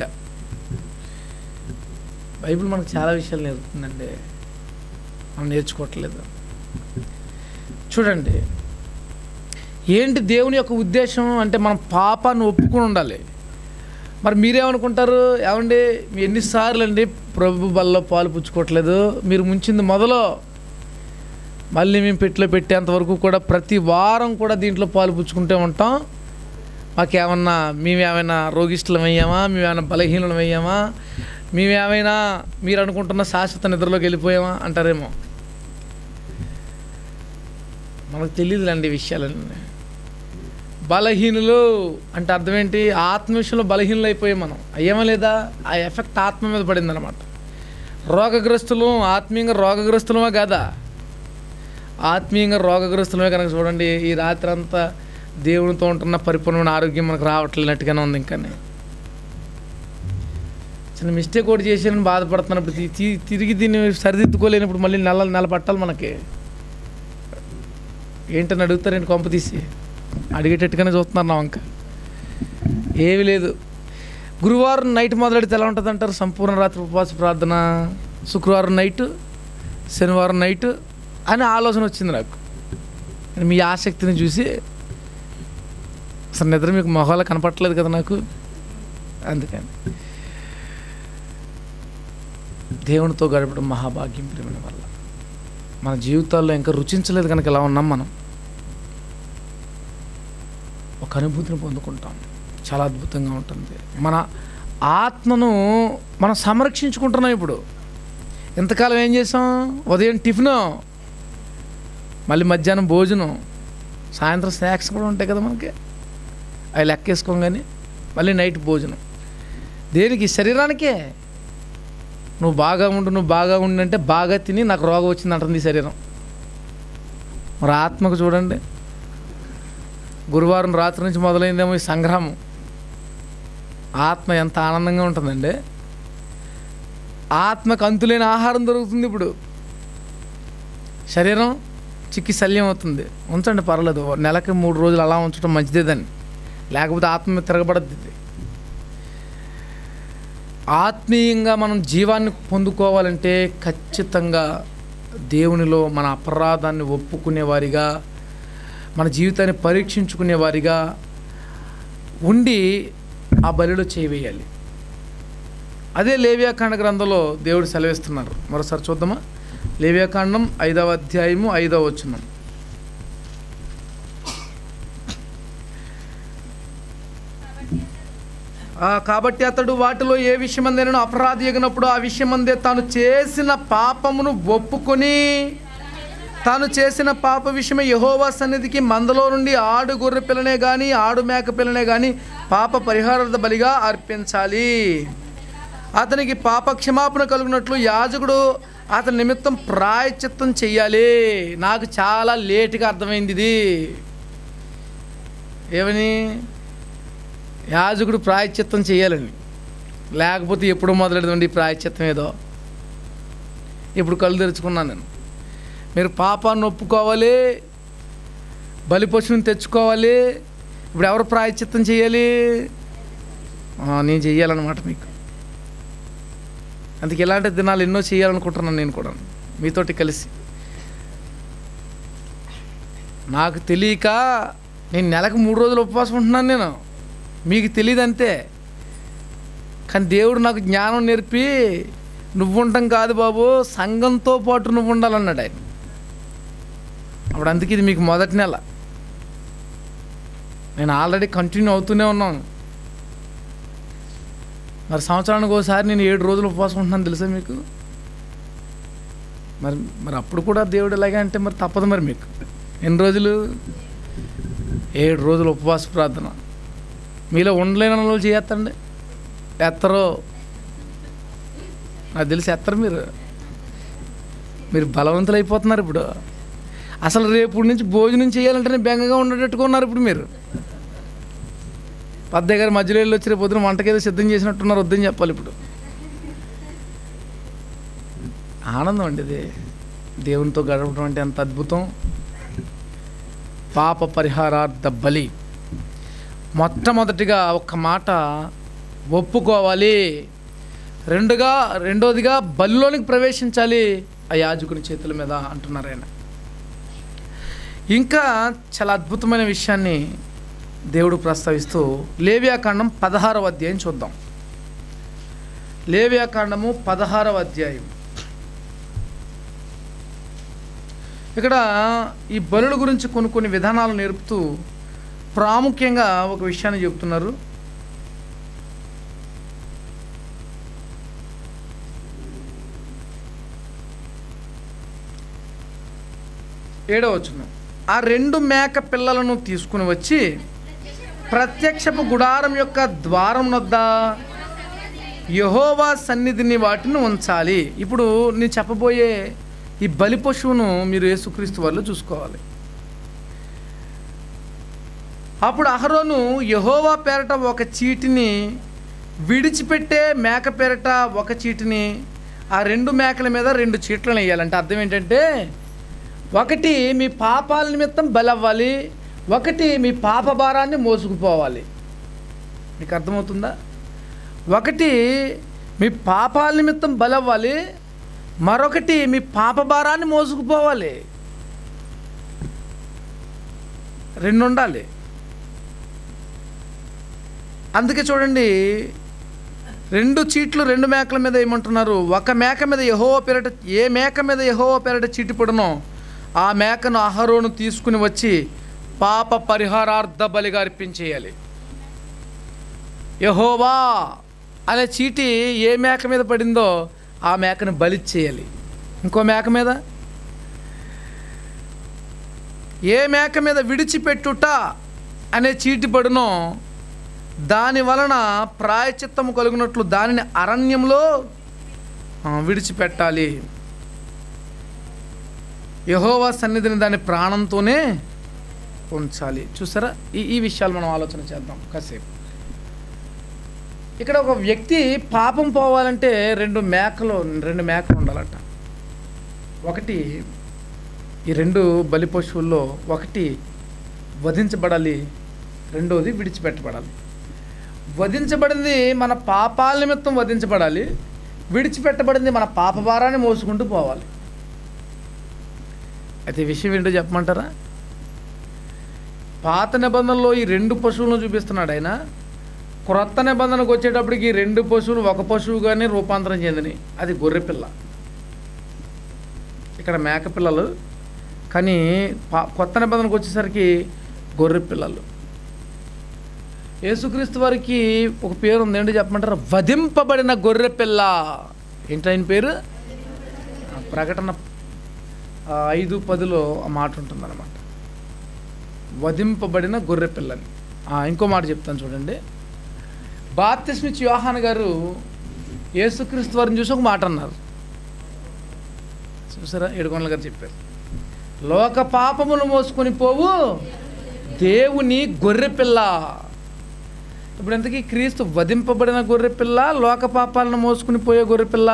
బైబిల్ మనకు చాలా విషయాలు నేర్పుతుందండి మనం నేర్చుకోవట్లేదు చూడండి ఏంటి దేవుని యొక్క ఉద్దేశం అంటే మనం పాపాన్ని ఒప్పుకొని ఉండాలి మరి మీరేమనుకుంటారు ఏమండి మీ ఎన్నిసార్లు అండి ప్రభు బల్లో పాలు పుచ్చుకోవట్లేదు మీరు ముంచింది మొదలు మళ్ళీ మేము పెట్టిలో పెట్టేంత వరకు కూడా ప్రతి వారం కూడా దీంట్లో పాలు పుచ్చుకుంటూ ఉంటాం మాకేమన్నా మేమేమైనా రోగిష్ఠులం అయ్యామా మేమేమైనా బలహీనం అయ్యామా మేమేమైనా మీరు అనుకుంటున్న శాశ్వత నిద్రలోకి వెళ్ళిపోయామా అంటారేమో మనకు తెలియదులేండి ఈ విషయాలన్నీ బలహీనులు అంటే అర్థం ఏంటి ఆత్మ విషయంలో బలహీనులు అయిపోయాం మనం అయ్యామా లేదా ఆ ఎఫెక్ట్ ఆత్మ మీద పడింది అనమాట రోగగ్రస్తులు ఆత్మీయంగా రోగగ్రస్తులమా కాదా ఆత్మీయంగా రోగగ్రస్తులమే కనుక చూడండి ఈ రాత్రి అంతా దేవునితో ఉంటున్న పరిపూర్ణమైన ఆరోగ్యం మనకు రావట్లేనట్టుగానే ఉంది ఇంకానే చిన్న మిస్టేక్ ఒకటి చేసానని బాధపడుతున్నప్పుడు తి- తి- తిరిగి దీన్ని సరిదిద్దుకోలేనప్పుడు మళ్ళీ నెల నెల పట్టాలి మనకి ఏంటని అడుగుతారండి కొంప తీసి అడిగేటట్టుగానే చూస్తున్నారు నా వంక ఏమీ లేదు గురువారం నైట్ మొదలెడితే ఎలా ఉంటుంది అంటారు సంపూర్ణ రాత్రి ఉపవాస ప్రార్థన శుక్రవారం నైట్ శనివారం నైట్ అని ఆలోచన వచ్చింది నాకు మీ ఆసక్తిని చూసి అసలు నిద్ర మీకు మొహాలు కనపట్టలేదు కదా నాకు అందుకని దేవునితో గడపడం మహాభాగ్యం ప్రేమ వల్ల మన జీవితాల్లో ఇంకా రుచించలేదు కనుక ఎలా ఉన్నాం మనం ఒక అనుభూతిని పొందుకుంటాం చాలా అద్భుతంగా ఉంటుంది మన ఆత్మను మనం సంరక్షించుకుంటున్నాం ఇప్పుడు ఇంతకాలం ఏం చేసాం ఉదయం టిఫిను మళ్ళీ మధ్యాహ్నం భోజనం సాయంత్రం స్నాక్స్ కూడా ఉంటాయి కదా మనకి అవి లెక్కేసుకోగానే మళ్ళీ నైట్ భోజనం దేనికి శరీరానికే నువ్వు బాగా ఉండు నువ్వు బాగా ఉండు అంటే బాగా తిని నాకు రోగం వచ్చింది అంటుంది ఈ శరీరం మరి ఆత్మకు చూడండి గురువారం రాత్రి నుంచి మొదలైందేమో ఈ సంగ్రామం ఆత్మ ఎంత ఆనందంగా ఉంటుందండి ఆత్మకు అంతులేని ఆహారం దొరుకుతుంది ఇప్పుడు శరీరం చిక్కి శల్యం అవుతుంది ఉంచండి పర్లేదు నెలకి మూడు రోజులు అలా ఉంచడం మంచిదే దాన్ని లేకపోతే ఆత్మ మీద తిరగబడద్ది ఇది. ఆత్మీయంగా మనం జీవాన్ని పొందుకోవాలంటే ఖచ్చితంగా దేవునిలో మన అపరాధాన్ని ఒప్పుకునేవారిగా మన జీవితాన్ని పరీక్షించుకునేవారిగా ఉండి ఆ బలిలో చేయవేయాలి అదే లేవ్యాకాండ గ్రంథంలో దేవుడు సెలవిస్తున్నారు మరోసారి చూద్దామా లేవ్యాకాండం ఐదవ అధ్యాయము ఐదవ వచనం ఆ, కాబట్టి అతడు వాటిలో ఏ విషయమందేనో అపరాధి ఎగినప్పుడు ఆ విషయమందే తాను చేసిన పాపమును ఒప్పుకొని తాను చేసిన పాప విషయమే యహోవా సన్నిధికి మందలో నుండి ఆడు గొర్రె పిల్లనే కానీ ఆడు మేక పిల్లనే కానీ పాప పరిహారార్థ బలిగా అర్పించాలి అతనికి పాప క్షమాపణ కలుగునట్లు యాజకుడు అతని నిమిత్తం ప్రాయచిత్తం చెయ్యాలి నాకు చాలా లేటుగా అర్థమైంది ఇది ఏమని యాజకుడు ప్రాయచిత్తం చేయాలని లేకపోతే ఎప్పుడు మొదలెడదండి ఈ ప్రాయచిత్తం ఏదో ఇప్పుడు కళ్ళు తెరుచుకున్నాను నేను మీరు పాపాన్ని ఒప్పుకోవాలి బలి పశువుని తెచ్చుకోవాలి ఇప్పుడు ఎవరు ప్రాయచిత్తం చేయాలి ఆ, నేను చెయ్యాలన్నమాట మీకు అందుకే ఇలాంటి దినాలు ఎన్నో చేయాలనుకుంటున్నాను నేను కూడా మీతోటి కలిసి నాకు తెలియక నేను నెలకు మూడు రోజులు ఉపవాసం ఉంటున్నాను నేను మీకు తెలియదు అంతే కానీ దేవుడు నాకు జ్ఞానం నేర్పి నువ్వు ఉండటం కాదు బాబు సంఘంతో పాటు నువ్వు ఉండాలన్నాడు ఆయన అప్పుడు అందుకే ఇది మీకు మొదటి నెల నేను ఆల్రెడీ కంటిన్యూ అవుతూనే ఉన్నాను మరి సంవత్సరానికి ఒకసారి నేను ఏడు రోజులు ఉపవాసం ఉంటున్నాను తెలుసా మీకు మరి మరి అప్పుడు కూడా దేవుడు ఎలాగే అంటే మరి తప్పదు మరి మీకు ఎన్ని రోజులు ఏడు రోజులు ఉపవాస ప్రార్థన మీలో ఉండలేని వాళ్ళు చేయొద్దండి ఎత్తరో నాకు తెలిసి ఎత్తరు మీరు మీరు బలవంతులు అయిపోతున్నారు ఇప్పుడు అసలు రేపు నుంచి భోజనం చేయాలంటేనే బెంగగా ఉండేటట్టుగా ఉన్నారు ఇప్పుడు మీరు పద్దయ్య గారు మధ్యలో వెళ్ళి వచ్చి రేపు పొద్దున వంటకేదో సిద్ధం చేసినట్టున్నారు వద్దని చెప్పాలి ఇప్పుడు ఆనందం అండి ఇది దేవునితో గడపడం అంటే ఎంత అద్భుతం పాప పరిహారార్థ బలి మొట్టమొదటిగా ఒక మాట ఒప్పుకోవాలి రెండుగా రెండోదిగా బలిలోనికి ప్రవేశించాలి ఆ యాజకుని చేతుల మీద అంటున్నారు ఆయన ఇంకా చాలా అద్భుతమైన విషయాన్ని దేవుడు ప్రస్తావిస్తూ లేవ్యాకాండం పదహారవ అధ్యాయం చూద్దాం లేవ్యాకాండము పదహారవ అధ్యాయం ఇక్కడ ఈ బలుల గురించి కొన్ని కొన్ని విధానాలు నేర్పుతూ ప్రాముఖ్యంగా ఒక విషయాన్ని చెప్తున్నారు ఏడవ వచనం ఆ రెండు మేక పిల్లలను తీసుకుని వచ్చి ప్రత్యక్షపు గుడారం యొక్క ద్వారం వద్ద యహోవా సన్నిధిని వాటిని ఉంచాలి ఇప్పుడు నేను చెప్పబోయే ఈ బలి పశువును మీరు యేసుక్రీస్తు వాళ్ళు చూసుకోవాలి అప్పుడు అహరోను యహోవా పేరట ఒక చీటిని విడిచిపెట్టే మేక పేరట ఒక చీటిని ఆ రెండు మేకల మీద రెండు చీట్లను వేయాలంటే అర్థం ఏంటంటే ఒకటి మీ పాపాల నిమిత్తం బలవ్వాలి ఒకటి మీ పాప భారాన్ని మోసుకుపోవాలి మీకు అర్థమవుతుందా ఒకటి మీ పాపాల నిమిత్తం బలవ్వాలి మరొకటి మీ పాప భారాన్ని మోసుకుపోవాలి రెండు ఉండాలి అందుకే చూడండి రెండు చీట్లు రెండు మేకల మీద ఏమంటున్నారు ఒక మేక మీద యహోవ పెరట ఏ మేక మీద యహోవ పెరట చీటి పడునో ఆ మేకను అహరోను తీసుకుని వచ్చి పాప పరిహారార్థ బలిగా అర్పించేయాలి యహోవా అనే చీటి ఏ మేక మీద పడిందో ఆ మేకను బలి చేయాలి ఇంకో మేక మీద ఏ మేక మీద విడిచిపెట్టుట అనే చీటి పడునో దాని వలన ప్రాయచిత్తము కలుగునట్లు దానిని అరణ్యంలో ఆ, విడిచిపెట్టాలి యహోవా సన్నిధిని దాని ప్రాణంతోనే ఉంచాలి చూసారా ఈ ఈ విషయాలు మనం ఆలోచన చేద్దాం కాసేపు ఇక్కడ ఒక వ్యక్తి పాపం పోవాలంటే రెండు మేకలు రెండు మేకలు ఉండాలట ఒకటి ఈ రెండు బలి పశువుల్లో ఒకటి వధించబడాలి రెండోది విడిచిపెట్టబడాలి వధించబడింది మన పాపాల నిమిత్తం వధించబడాలి విడిచిపెట్టబడింది మన పాప భారాన్ని మోసుకుంటూ పోవాలి అయితే ఈ విషయం ఏంటో చెప్పమంటారా పాత నిబంధనలో ఈ రెండు పశువులను చూపిస్తున్నాడు ఆయన క్రొత్త నిబంధనకు వచ్చేటప్పటికి రెండు పశువులు ఒక పశువుగానే రూపాంతరం చెందినాయి అది గొర్రెపిల్ల ఇక్కడ మేక పిల్లలు కానీ పా- కొత్త నిబంధనకు వచ్చేసరికి గొర్రె పిల్లలు యేసుక్రీస్తు వారికి ఒక పేరు ఉంది ఏంటో చెప్పమంటారు వధింపబడిన గొర్రె పిల్ల ఏంటి ఆయన పేరు ఆ ప్రకటన ఆ, ఐదు పదిలో ఆ మాట ఉంటుందన్నమాట వధింపబడిన గొర్రె పిల్లని ఆ, ఇంకో మాట చెప్తాను చూడండి బాప్తిస్మిచ్ యోహాన్ గారు యేసుక్రీస్తు వారిని చూసి ఒక మాట అన్నారు చూసారా ఏడుకొండల గారు చెప్పారు లోక పాపములు మోసుకొని పోవు దేవుని గొర్రె పిల్ల ఇప్పుడు ఎంతకీ క్రీస్తు వధింపబడిన గొర్రె పిల్ల లోక పాపాలను మోసుకుని పోయే గొర్రె పిల్ల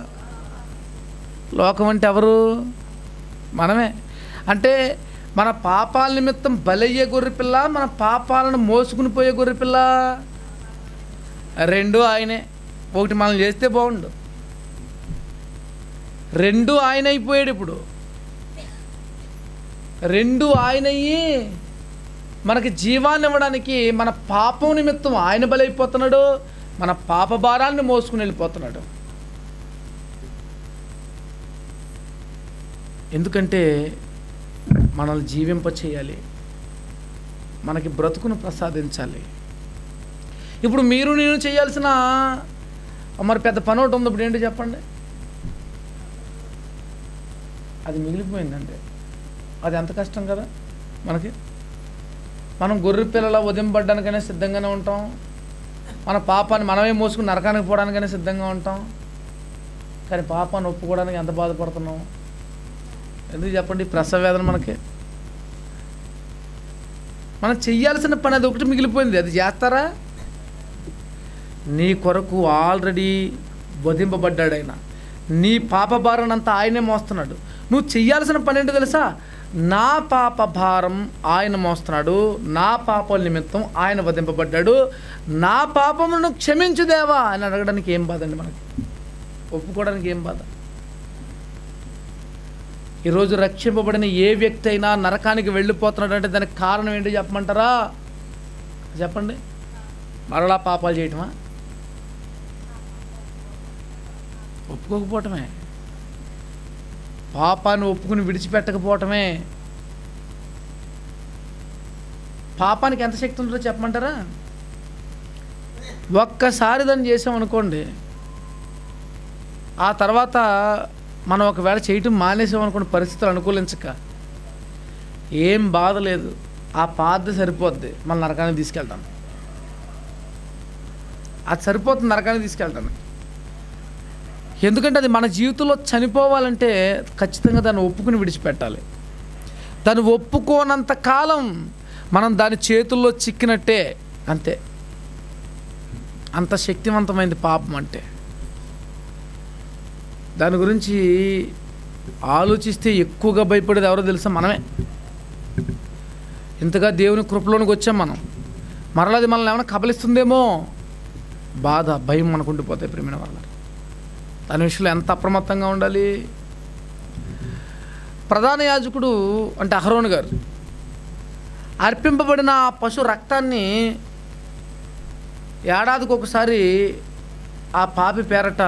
లోకం అంటే ఎవరు మనమే అంటే మన పాపాల నిమిత్తం బలయ్యే గొర్రె పిల్ల మన పాపాలను మోసుకుని పోయే గొర్రె పిల్ల రెండు ఆయనే ఒకటి మనం చేస్తే బాగుండు రెండు ఆయన అయిపోయాడు ఇప్పుడు రెండు ఆయన అయ్యి మనకి జీవాన్ని ఇవ్వడానికి మన పాపం నిమిత్తం ఆయన బలైపోతున్నాడు మన పాప భారాన్ని మోసుకుని వెళ్ళిపోతున్నాడు ఎందుకంటే మనల్ని జీవింప చేయాలి మనకి బ్రతుకును ప్రసాదించాలి ఇప్పుడు మీరు నేను చేయాల్సిన మరి పెద్ద పని ఒకటి ఉంది ఇప్పుడు ఏంటో చెప్పండి అది మిగిలిపోయిందండి అది ఎంత కష్టం కదా మనకి మనం గొర్రె పిల్లల ఉదయంపడ్డానికైనా సిద్ధంగానే ఉంటాం మన పాపాన్ని మనమే మోసుకుని నరకానికి పోవడానికైనా సిద్ధంగా ఉంటాం కానీ పాపాన్ని ఒప్పుకోవడానికి ఎంత బాధపడుతున్నాం ఎందుకు చెప్పండి ఈ ప్రసవ వేదన మనకి మనం చెయ్యాల్సిన పని అది ఒకటి మిగిలిపోయింది అది చేస్తారా నీ కొరకు ఆల్రెడీ వధింపబడ్డాడు ఆయన నీ పాప భారానంతా ఆయనే మోస్తున్నాడు నువ్వు చెయ్యాల్సిన పని ఏంటో తెలుసా నా పాప భారం ఆయన మోస్తున్నాడు నా పాపల నిమిత్తం ఆయన వధింపబడ్డాడు నా పాపములను క్షమించు దేవా అని అడగడానికి ఏం బాధ అండి మనకి ఒప్పుకోవడానికి ఏం బాధ ఈరోజు రక్షింపబడిన ఏ వ్యక్తి అయినా నరకానికి వెళ్ళిపోతున్నాడు అంటే దానికి కారణం ఏంటో చెప్పమంటారా చెప్పండి మరలా పాపాలు చేయటమా ఒప్పుకోకపోవటమే పాపాన్ని ఒప్పుకుని విడిచిపెట్టకపోవటమే పాపానికి ఎంత శక్తి ఉంటుందో చెప్పమంటారా ఒక్కసారి దాన్ని చేసామనుకోండి ఆ తర్వాత మనం ఒకవేళ చేయటం మానేసామనుకోండి పరిస్థితులు అనుకూలించక ఏం బాధ లేదు ఆ పాద సరిపోద్ది మన నరకానికి తీసుకెళ్తాను అది సరిపోతుంది నరకానికి తీసుకెళ్తాను ఎందుకంటే అది మన జీవితంలో చనిపోవాలంటే ఖచ్చితంగా దాన్ని ఒప్పుకుని విడిచిపెట్టాలి దాన్ని ఒప్పుకోనంత కాలం మనం దాని చేతుల్లో చిక్కినట్టే అంతే అంత శక్తివంతమైంది పాపం అంటే దాని గురించి ఆలోచిస్తే ఎక్కువగా భయపడేది ఎవరో తెలుసా మనమే ఇంతగా దేవుని కృపలోనికి వచ్చాం మనం మరలా అది మనల్ని ఏమైనా కబలిస్తుందేమో బాధ భయం మనకు ఉండిపోతాయి ప్రేమిన వల్ల దాని విషయంలో ఎంత అప్రమత్తంగా ఉండాలి ప్రధాన యాజకుడు అంటే అహరోన్ గారు అర్పింపబడిన ఆ పశు రక్తాన్ని ఏడాదికి ఒకసారి ఆ పాపి పేరట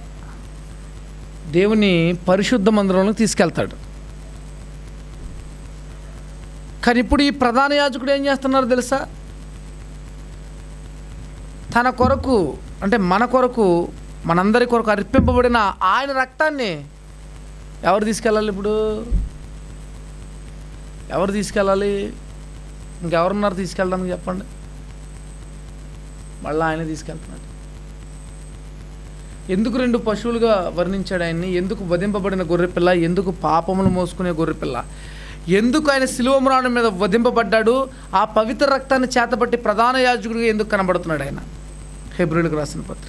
దేవుని పరిశుద్ధ మందిరంలోకి తీసుకెళ్తాడు కానీ ఇప్పుడు ఈ ప్రధాన యాజకుడు ఏం చేస్తున్నారు తెలుసా తన కొరకు అంటే మన కొరకు మనందరి కొరకు అర్పింపబడిన ఆయన రక్తాన్ని ఎవరు తీసుకెళ్ళాలి ఇప్పుడు ఎవరు తీసుకెళ్ళాలి ఇంకెవరున్నారు తీసుకెళ్ళడానికి చెప్పండి మళ్ళీ ఆయన తీసుకెళ్తున్నాడు ఎందుకు రెండు పశువులుగా వర్ణించాడు ఆయన్ని ఎందుకు వధింపబడిన గొర్రెపిల్ల ఎందుకు పాపములు మోసుకునే గొర్రెపిల్ల ఎందుకు ఆయన శిలువమ్రాణం మీద వధింపబడ్డాడు ఆ పవిత్ర రక్తాన్ని చేతబట్టి ప్రధాన యాజకుడిగా ఎందుకు కనబడుతున్నాడు ఆయన హెబ్రిల్కి రాసిన పత్రిక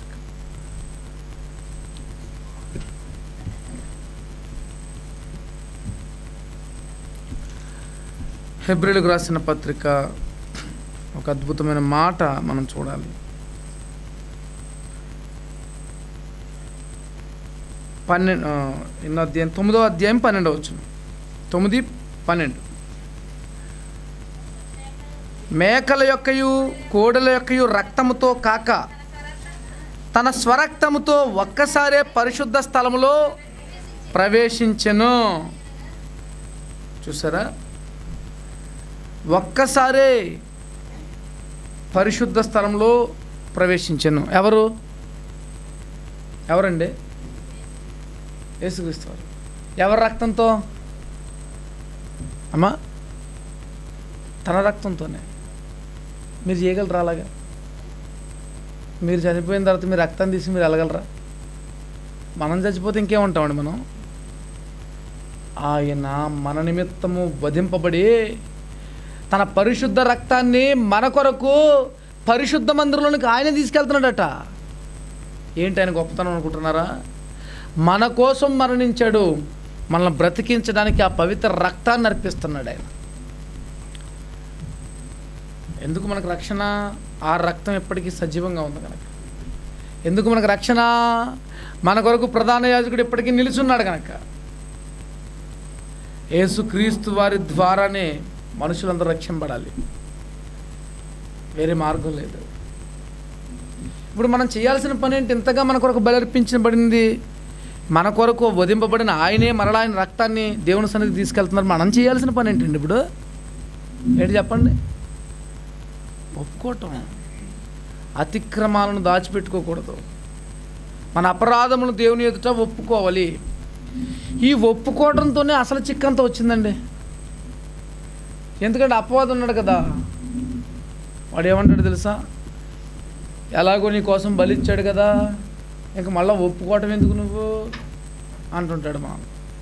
హెబ్రిల్కి రాసిన పత్రిక ఒక అద్భుతమైన మాట మనం చూడాలి పన్నెండు ఎన్నో అధ్యాయం తొమ్మిదో అధ్యాయం పన్నెండో వచ్చు తొమ్మిది పన్నెండు మేకల యొక్కయు కోడల యొక్కయు రక్తముతో కాక తన స్వరక్తముతో ఒక్కసారే పరిశుద్ధ స్థలములో ప్రవేశించెను చూసారా ఒక్కసారే పరిశుద్ధ స్థలంలో ప్రవేశించెను ఎవరు ఎవరండి యేసుక్రీస్తు వారు ఎవరి రక్తంతో అమ్మా తన రక్తంతోనే మీరు చేయగలరా అలాగా మీరు చనిపోయిన తర్వాత మీరు రక్తం తీసి మీరు వెళ్ళగలరా మనం చచ్చిపోతే ఇంకేముంటామండి మనం ఆయన మన నిమిత్తము వధింపబడి తన పరిశుద్ధ రక్తాన్ని మన కొరకు పరిశుద్ధ మందిరంలోనికి ఆయన తీసుకెళ్తున్నాడట ఏంటి ఆయన గొప్పతనం అనుకుంటున్నారా మన కోసం మరణించాడు మనల్ని బ్రతికించడానికి ఆ పవిత్ర రక్తాన్ని అర్పిస్తున్నాడు ఆయన ఎందుకు మనకు రక్షణ ఆ రక్తం ఎప్పటికీ సజీవంగా ఉంది కనుక ఎందుకు మనకు రక్షణ మన కొరకు ప్రధాన యాజకుడు ఎప్పటికీ నిలుచున్నాడు కనుక యేసుక్రీస్తు వారి ద్వారానే మనుషులందరూ రక్షింపడాలి వేరే మార్గం లేదు ఇప్పుడు మనం చేయాల్సిన పని ఏంటి ఇంతగా మన కొరకు బలర్పించబడింది మన కొరకు వధింపబడిన ఆయనే మరలా ఆయన రక్తాన్ని దేవుని సన్నిధి తీసుకెళ్తున్నారు మనం చేయాల్సిన పని ఏంటండి ఇప్పుడు ఏంటి చెప్పండి ఒప్పుకోవటం అతిక్రమాలను దాచిపెట్టుకోకూడదు మన అపరాధములు దేవుని ఎదుట ఒప్పుకోవాలి ఈ ఒప్పుకోవడంతోనే అసలు చిక్కంతా వచ్చిందండి ఎందుకంటే అపవాదం ఉన్నాడు కదా వాడు ఏమంటాడు తెలుసా ఎలాగో నీ కోసం బలిచ్చాడు కదా ఇంక మళ్ళీ ఒప్పుకోవటం ఎందుకు నువ్వు అంటుంటాడు మా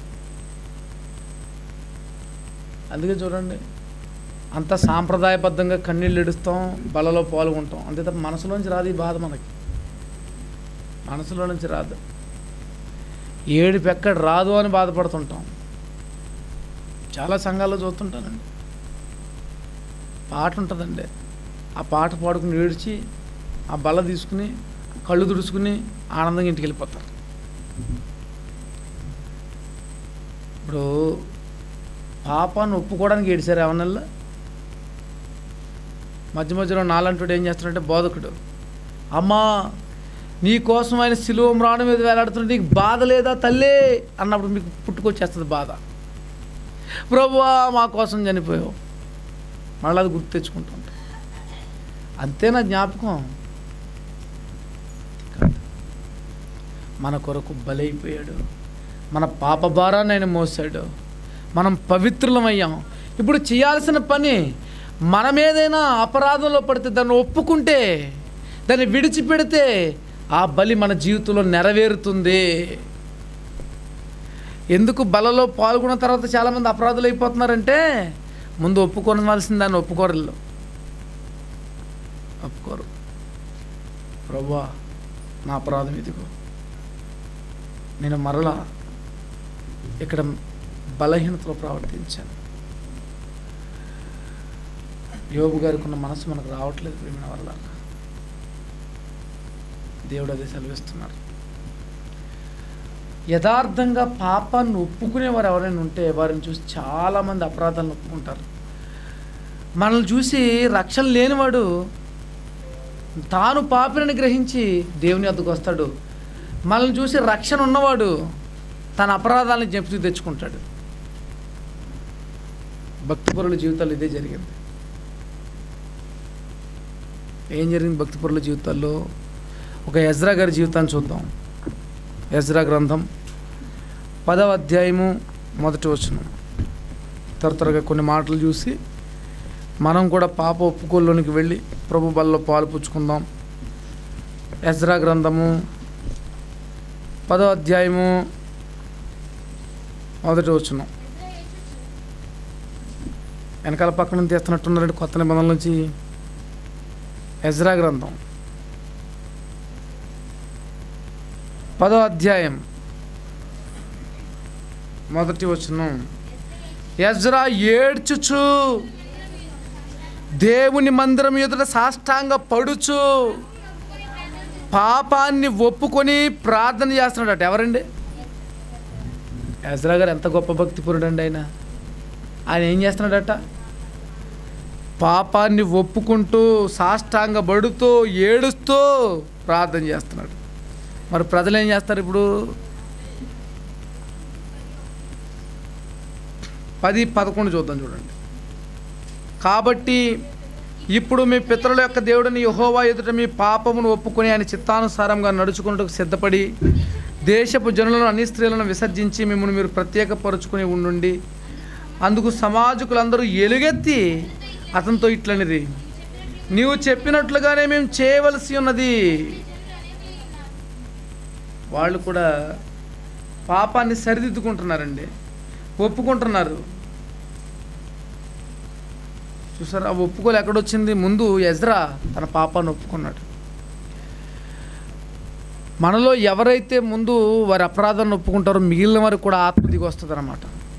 అందుకే చూడండి అంత సాంప్రదాయబద్ధంగా కన్నీళ్ళు ఎడుస్తాం బలలో పాల్గొంటాం అంతే తప్ప మనసులోంచి రాదు ఈ బాధ మనకి మనసులో నుంచి రాదు ఏడుపు ఎక్కడ రాదు అని బాధపడుతుంటాం చాలా సంఘాల్లో చూస్తుంటానండి పాట ఉంటుందండి ఆ పాట పాడుకుని ఏడ్చి ఆ బల్ల తీసుకుని కళ్ళు తుడుచుకుని ఆనందంగా ఇంటికి వెళ్ళిపోతారు ఇప్పుడు పాపాన్ని ఒప్పుకోవడానికి ఏడిసారు ఏమన్నా మధ్య మధ్యలో నాలంటుడు ఏం చేస్తున్నాడంటే బోధకుడు అమ్మా నీ కోసం ఆయన సిలువ మ్రాణ మీద వేలాడుతుంటే నీకు బాధ లేదా తల్లి అన్నప్పుడు మీకు పుట్టుకొచ్చేస్తుంది బాధ ప్రభువా మా కోసం చనిపోయావు మళ్ళీ అది గుర్తు తెచ్చుకుంటుంటా అంతే నా జ్ఞాపకం కాదు. మన కొరకు బలైపోయాడు మన పాప భారాన్ని ఆయన మోసాడు మనం పవిత్రులమయ్యాం ఇప్పుడు చేయాల్సిన పని మనం ఏదైనా అపరాధంలో పడితే దాన్ని ఒప్పుకుంటే దాన్ని విడిచిపెడితే ఆ బలి మన జీవితంలో నెరవేరుతుంది ఎందుకు బలలో పాల్గొన్న తర్వాత చాలామంది అపరాధులు అయిపోతున్నారంటే ముందు ఒప్పుకోవాల్సిన దాన్ని ఒప్పుకోరు వీళ్ళు. ఒప్పుకోరు ప్రభా నా అపరాధం ఇదిగో నేను మరలా ఇక్కడ బలహీనతలో ప్రవర్తించాను యోగు గారికి ఉన్న మనసు మనకు రావట్లేదు ప్రేమిన వల్ల దేవుడు అదే సెలవిస్తున్నారు యథార్థంగా పాపాన్ని ఒప్పుకునేవారు ఎవరైనా ఉంటే వారిని చూసి చాలామంది అపరాధాలను ఒప్పుకుంటారు మనల్ని చూసి రక్షణ లేనివాడు తాను పాపిని గ్రహించి దేవుని వద్దకు వస్తాడు మనల్ని చూసి రక్షణ ఉన్నవాడు తన అపరాధాలను జ్ఞప్తికి తెచ్చుకుంటాడు భక్తిపరుల జీవితాల్లో ఇదే జరిగింది ఏం జరిగింది భక్తిపరుల జీవితాల్లో ఒక ఎజ్రా గారి జీవితాన్ని చూద్దాం ఎజ్రా గ్రంథం పదవ అధ్యాయము మొదటి వచనం త్వర త్వరగా కొన్ని మాటలు చూసి మనం కూడా పాప ఒప్పుకోల్లోనికి వెళ్ళి ప్రభు బల్లో పాలు పుచ్చుకుందాం ఎజ్రా గ్రంథము పదో అధ్యాయము మొదటి వచనం వెనకాల పక్కన తీస్తున్నట్టున్నారండి కొత్త నిబంధనల నుంచి ఎజ్రా గ్రంథం పదో అధ్యాయం మొదటి వచనం ఎజ్రా ఏడ్చుచు దేవుని మందిరం ఎదుట సాష్టాంగ పడుచు పాపాన్ని ఒప్పుకొని ప్రార్థన చేస్తున్నాడట ఎవరండి ఎజ్రా గారు ఎంత గొప్ప భక్తిపరుడు అండి ఆయన ఆయన ఏం చేస్తున్నాడట పాపాన్ని ఒప్పుకుంటూ సాష్టాంగపడుతూ ఏడుస్తూ ప్రార్థన చేస్తున్నాడు మరి ప్రజలు ఏం చేస్తారు ఇప్పుడు పది పదకొండు చూద్దాం చూడండి కాబట్టి ఇప్పుడు మీ పితరుల యొక్క దేవుడిని యహోవా ఎదుట మీ పాపమును ఒప్పుకొని ఆయన చిత్తానుసారంగా నడుచుకున్నట్టుకు సిద్ధపడి దేశపు జనులను అన్ని స్త్రీలను విసర్జించి మిమ్మల్ని మీరు ప్రత్యేకపరుచుకుని ఉండుండి అందుకు సమాజకులందరూ ఎలుగెత్తి అతనితో ఇట్లనిది నీవు చెప్పినట్లుగానే మేము చేయవలసి ఉన్నది వాళ్ళు కూడా పాపాన్ని సరిదిద్దుకుంటున్నారండి ఒప్పుకుంటున్నారు చూసారా ఆ ఒప్పుకోలు ఎక్కడొచ్చింది ముందు ఎజ్రా తన పాపాన్ని ఒప్పుకున్నాడు మనలో ఎవరైతే ముందు వారి అపరాధాన్ని ఒప్పుకుంటారో మిగిలిన వారికి కూడా ఆత్మ దిగి వస్తుంది అనమాట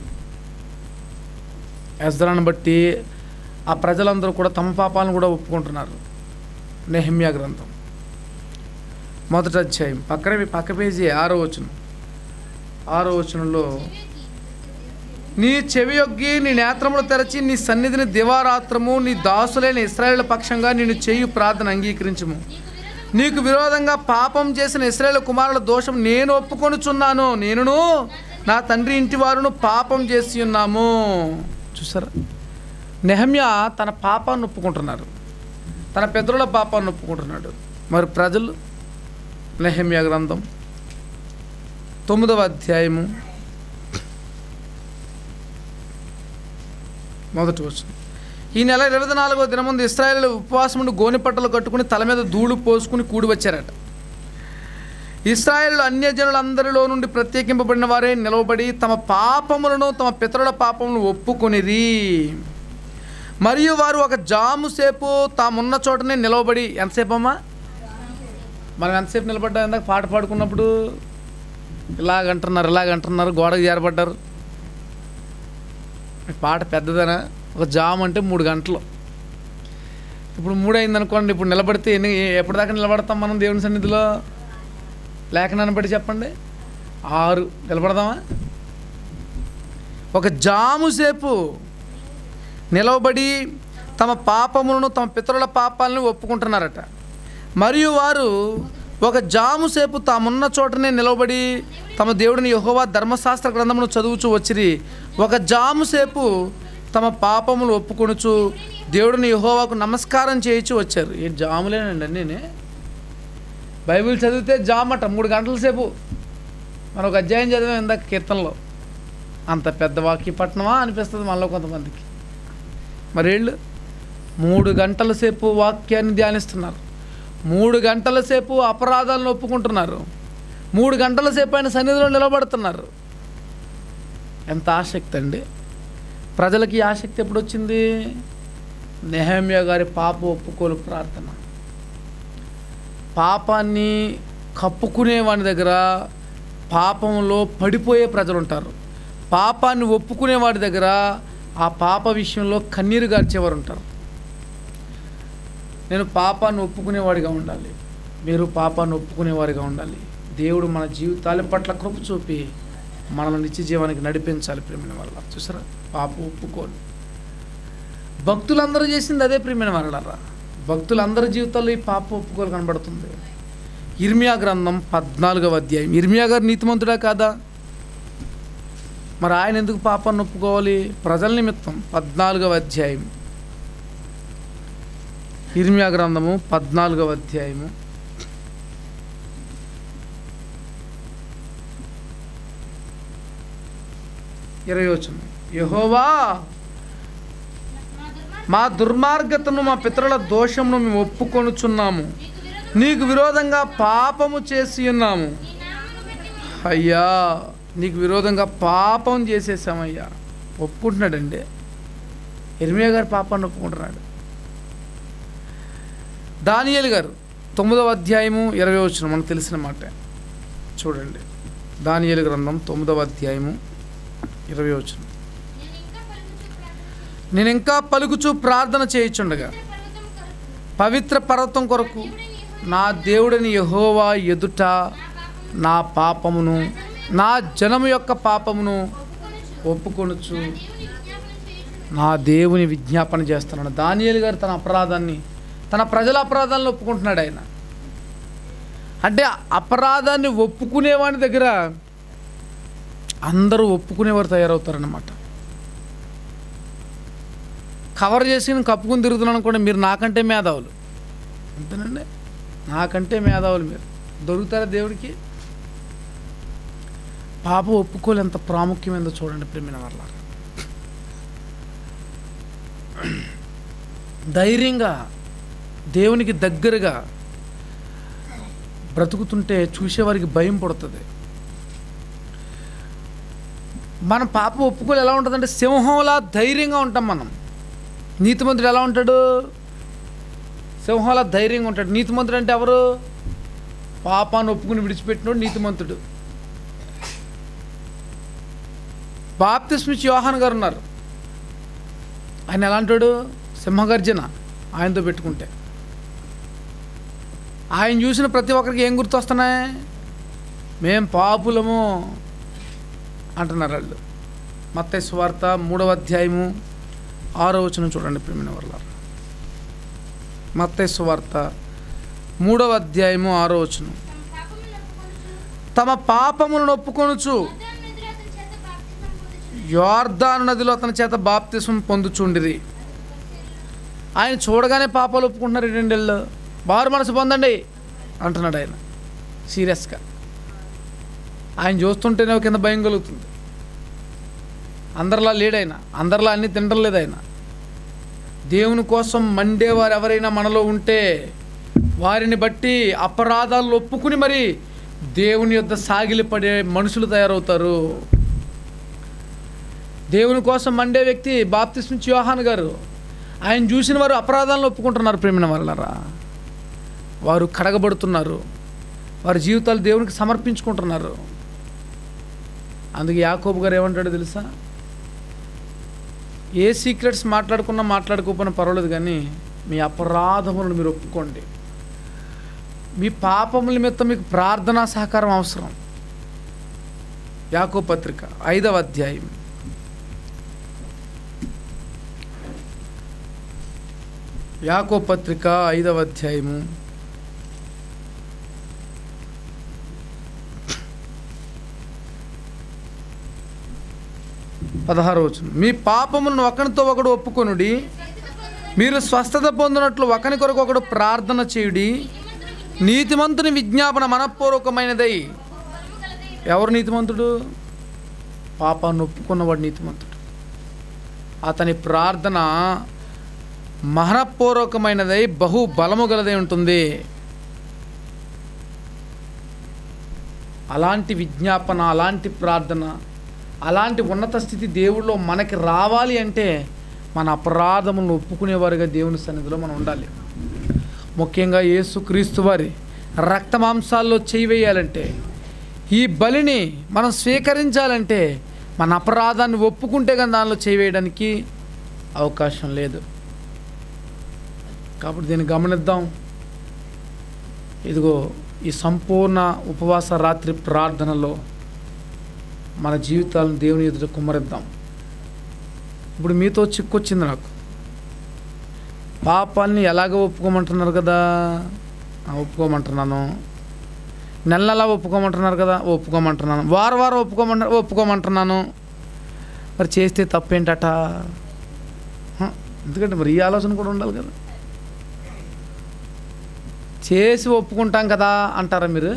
ఎజ్రాను బట్టి ఆ ప్రజలందరూ కూడా తమ పాపాలను కూడా ఒప్పుకుంటున్నారు నెహమ్యా గ్రంథం మొదటి అధ్యాయం పక్కన పక్క పేజీ ఆరో వచనం ఆరో వచనంలో నీ చెవి యొగ్గి నీ నేత్రములు తెరచి నీ సన్నిధిని దివారాత్రము నీ దాసులైన ఇస్రాయేల్ పక్షంగా నేను చేయు ప్రార్థన అంగీకరించము నీకు విరోధంగా పాపం చేసిన ఇస్రాయేల్ కుమారుల దోషం నేను ఒప్పుకొనుచున్నాను నేనును నా తండ్రి ఇంటి వారును పాపం చేసి ఉన్నాము చూసారా నెహమ్య తన పాపాన్ని ఒప్పుకుంటున్నారు తన పెద్దల పాపాన్ని ఒప్పుకుంటున్నాడు మరి ప్రజలు నెహమ్య గ్రంథం తొమ్మిదవ అధ్యాయము మొదటి వచ్చిన ఈ నెల ఇరవై నాలుగో దినముందు ఇస్రాయేల్ ఉపవాసం ఉండి గోనె పట్టలు కట్టుకుని తల మీద ధూళి పోసుకుని కూడి వచ్చారట ఇస్రాయేల్ అన్యజనులందరిలో నుండి ప్రత్యేకింపబడిన వారే నిలవబడి తమ పాపములను తమ పితరుల పాపములను ఒప్పుకొనిరి మరియు వారు ఒక జాము సేపు తామున్న చోటనే నిలవబడి ఎంతసేపు అమ్మా మనం ఎంతసేపు నిలబడ్డా ఇందాక పాట పాడుకున్నప్పుడు ఇలాగంటున్నారు ఇలాగంటున్నారు గోడకు చేరబడ్డారు ఈ పాట పెద్దదనా ఒక జామ్ అంటే మూడు గంటలు ఇప్పుడు మూడు అయింది అనుకోండి ఇప్పుడు నిలబడితే ఎన్ని ఎప్పటిదాకా నిలబడతాం మనం దేవుని సన్నిధిలో లేఖనాన్ని బట్టి చెప్పండి ఆరు నిలబడదామా ఒక జాము సేపు నిలవబడి తమ పాపములను తమ పితరుల పాపాలను ఒప్పుకుంటున్నారట మరియు వారు ఒక జాము సేపు తామున్న చోటనే నిలవబడి తమ దేవుడిని యెహోవా ధర్మశాస్త్ర గ్రంథమును చదువుచూ వచ్చిరి ఒక జాము సేపు తమ పాపములు ఒప్పుకొనుచు దేవుడిని యెహోవాకు నమస్కారం చేయించి వచ్చారు ఏ జాములేనండి నేనే బైబిల్ చదివితే జామ్ అట మూడు గంటల సేపు మనం ఒక అధ్యాయం చదివాం ఇందాక కీర్తనలో అంత పెద్ద వాక్య పట్టణమా అనిపిస్తుంది మనలో కొంతమందికి మరి వీళ్ళు మూడు గంటల సేపు వాక్యాన్ని ధ్యానిస్తున్నారు మూడు గంటల సేపు అపరాధాలను ఒప్పుకుంటున్నారు మూడు గంటల సేపు ఆయన సన్నిధిలో నిలబడుతున్నారు ఎంత ఆసక్తి అండి ప్రజలకి ఈ ఆసక్తి ఎప్పుడు వచ్చింది నెహమ్య గారి పాప ఒప్పుకోలు ప్రార్థన పాపాన్ని కప్పుకునే వాని దగ్గర పాపంలో పడిపోయే ప్రజలు ఉంటారు పాపాన్ని ఒప్పుకునే వాడి దగ్గర ఆ పాప విషయంలో కన్నీరు గార్చేవారు ఉంటారు నేను పాపాన్ని ఒప్పుకునేవాడిగా ఉండాలి మీరు పాపాన్ని ఒప్పుకునేవారిగా ఉండాలి దేవుడు మన జీవితాల పట్ల కృప చూపి మనల్ని నిత్య జీవానికి నడిపించాలి ప్రేమిన వల్ల చూసారా పాప ఒప్పుకోలు భక్తులందరూ చేసింది అదే ప్రేమిన వరలరా భక్తులందరి జీవితాల్లో ఈ పాప ఒప్పుకోలు కనబడుతుంది ఇర్మియా గ్రంథం పద్నాలుగవ అధ్యాయం ఇర్మియా గారు నీతిమంతుడా కాదా మరి ఆయన ఎందుకు పాపాన్ని ఒప్పుకోవాలి ప్రజల నిమిత్తం పద్నాలుగవ అధ్యాయం ఇర్మియా గ్రంథము పద్నాలుగవ అధ్యాయము ఇరవై వచనం యహోవా మా దుర్మార్గతను మా పితరుల దోషమును మేము ఒప్పుకొనుచున్నాము నీకు విరోధంగా పాపము చేసి ఉన్నాము అయ్యా నీకు విరోధంగా పాపం చేసేసామయ్యా ఒప్పుకుంటున్నాడండి ఇర్మియా గారు పాపాన్ని ఒప్పుకుంటున్నాడు దానియేలు గారు తొమ్మిదవ అధ్యాయము ఇరవై వచ్చిన మనకు తెలిసిన మాట చూడండి దానియేలు గ్రంథం తొమ్మిదవ అధ్యాయము ఇరవై వచ్చిన నేను ఇంకా పలుకుచూ ప్రార్థన చేయుచుండగా పవిత్ర పర్వతం కొరకు నా దేవుడిని యహోవా ఎదుట నా పాపమును నా జనము యొక్క పాపమును ఒప్పుకొనుచు నా దేవుని విజ్ఞాపన చేస్తున్నాను దానియేలు గారు తన అపరాధాన్ని తన ప్రజల అపరాధాలను ఒప్పుకుంటున్నాడు ఆయన అంటే అపరాధాన్ని ఒప్పుకునేవాని దగ్గర అందరూ ఒప్పుకునేవారు తయారవుతారన్నమాట కవర్ చేసి నేను కప్పుకుని తిరుగుతున్నాను అనుకోండి మీరు నాకంటే మేధావులు అంతేనండి నాకంటే మేధావులు మీరు దొరుకుతారా దేవుడికి పాప ఒప్పుకోలు ఎంత ప్రాముఖ్యమైందో చూడండి ప్రేమిన వాళ్ళ ధైర్యంగా దేవునికి దగ్గరగా బ్రతుకుతుంటే చూసేవారికి భయం పుడుతుంది మన పాప ఒప్పుకోలు ఎలా ఉంటుందంటే సింహంలా ధైర్యంగా ఉంటాం మనం నీతిమంతుడు ఎలా ఉంటాడు సింహంలా ధైర్యంగా ఉంటాడు నీతిమంతుడు అంటే ఎవరు పాపాన్ని ఒప్పుకుని విడిచిపెట్టినోడు నీతిమంతుడు బాప్తిస్మిచ్ యోహాన్ గారు ఉన్నారు ఆయన ఎలా అంటాడు సింహగర్జన ఆయనతో పెట్టుకుంటే ఆయన చూసిన ప్రతి ఒక్కరికి ఏం గుర్తొస్తున్నాయి మేం పాపులము అంటున్నారు వాళ్ళు మత్తయి సువార్త మూడవ అధ్యాయము ఆరో వచనం చూడండి ప్రేమిన వల్ల మత్తయి సువార్త మూడవ అధ్యాయము ఆరో వచనం తమ పాపములను ఒప్పుకొనుచు తమ పాపములను ఒప్పుకొనుచు యోర్దాను నదిలో అతని చేత బాప్తిసం పొందుచు యోర్దాను నదిలో అతని చేత బాప్తిసం పొందుచుండిరి ఆయన చూడగానే పాపాలు ఒప్పుకుంటున్నారు ఈ రెండేళ్ళు బారు మనసు పొందండి అంటున్నాడు ఆయన సీరియస్గా ఆయన చూస్తుంటేనే ఒక కింద భయం కలుగుతుంది అందరిలా లేడైన అందరిలా అన్ని తినడం లేదు ఆయన దేవుని కోసం మండేవారు ఎవరైనా మనలో ఉంటే వారిని బట్టి అపరాధాలు ఒప్పుకుని మరి దేవుని యొద్ద సాగిలిపడే మనుషులు తయారవుతారు దేవుని కోసం మండే వ్యక్తి బాప్తిస్ నుంచి యోహాన్ గారు ఆయన చూసిన వారు అపరాధాలను ఒప్పుకుంటున్నారు ప్రేమిన వల్లరా వారు కడగబడుతున్నారు వారి జీవితాలు దేవునికి సమర్పించుకుంటున్నారు అందుకే యాకోబు గారు ఏమంటాడో తెలుసా ఏ సీక్రెట్స్ మాట్లాడుకున్నా మాట్లాడుకోకపోయినా పర్వాలేదు కానీ మీ అపరాధములను మీరు ఒప్పుకోండి మీ పాపముల నిమిత్తం మీకు ప్రార్థనా సహకారం అవసరం యాకో పత్రిక ఐదవ అధ్యాయం యాకో పత్రిక ఐదవ అధ్యాయము పదహారు వచనం మీ పాపములను ఒకరితో ఒకడు ఒప్పుకొనుడి మీరు స్వస్థత పొందినట్లు ఒకరి కొరకు ఒకడు ప్రార్థన చేయుడి నీతిమంతుని విజ్ఞాపన మనఃపూర్వకమైనదై ఎవరు నీతిమంతుడు పాపాన్ని ఒప్పుకున్నవాడు నీతిమంతుడు అతని ప్రార్థన మహనపూర్వకమైనదై బహు బలము గలదై ఉంటుంది అలాంటి విజ్ఞాపన అలాంటి ప్రార్థన అలాంటి ఉన్నత స్థితి దేవుళ్ళో మనకి రావాలి అంటే మన అపరాధములను ఒప్పుకునేవారుగా దేవుని సన్నిధిలో మనం ఉండాలి ముఖ్యంగా యేసు క్రీస్తు వారి రక్త మాంసాల్లో చేయి వేయాలంటే ఈ బలిని మనం స్వీకరించాలంటే మన అపరాధాన్ని ఒప్పుకుంటే కానీ దానిలో చేయి వేయడానికి అవకాశం లేదు కాబట్టి దీన్ని గమనిద్దాం ఇదిగో ఈ సంపూర్ణ ఉపవాస రాత్రి ప్రార్థనలో మన జీవితాలను దేవుని ఎదుట కుమ్మరిద్దాం ఇప్పుడు మీతో చిక్కొచ్చింది నాకు పాపాలని ఎలాగ ఒప్పుకోమంటున్నారు కదా ఆ, ఒప్పుకోమంటున్నాను నెల నెల ఒప్పుకోమంటున్నారు కదా ఒప్పుకోమంటున్నాను వారం వారం ఒప్పుకోమంట ఒప్పుకోమంటున్నాను మరి చేస్తే తప్పేంటట హ, ఎందుకంటే మరి ఈ ఆలోచన కూడా ఉండాలి కదా చేసి ఒప్పుకుంటాం కదా అంటారా మీరు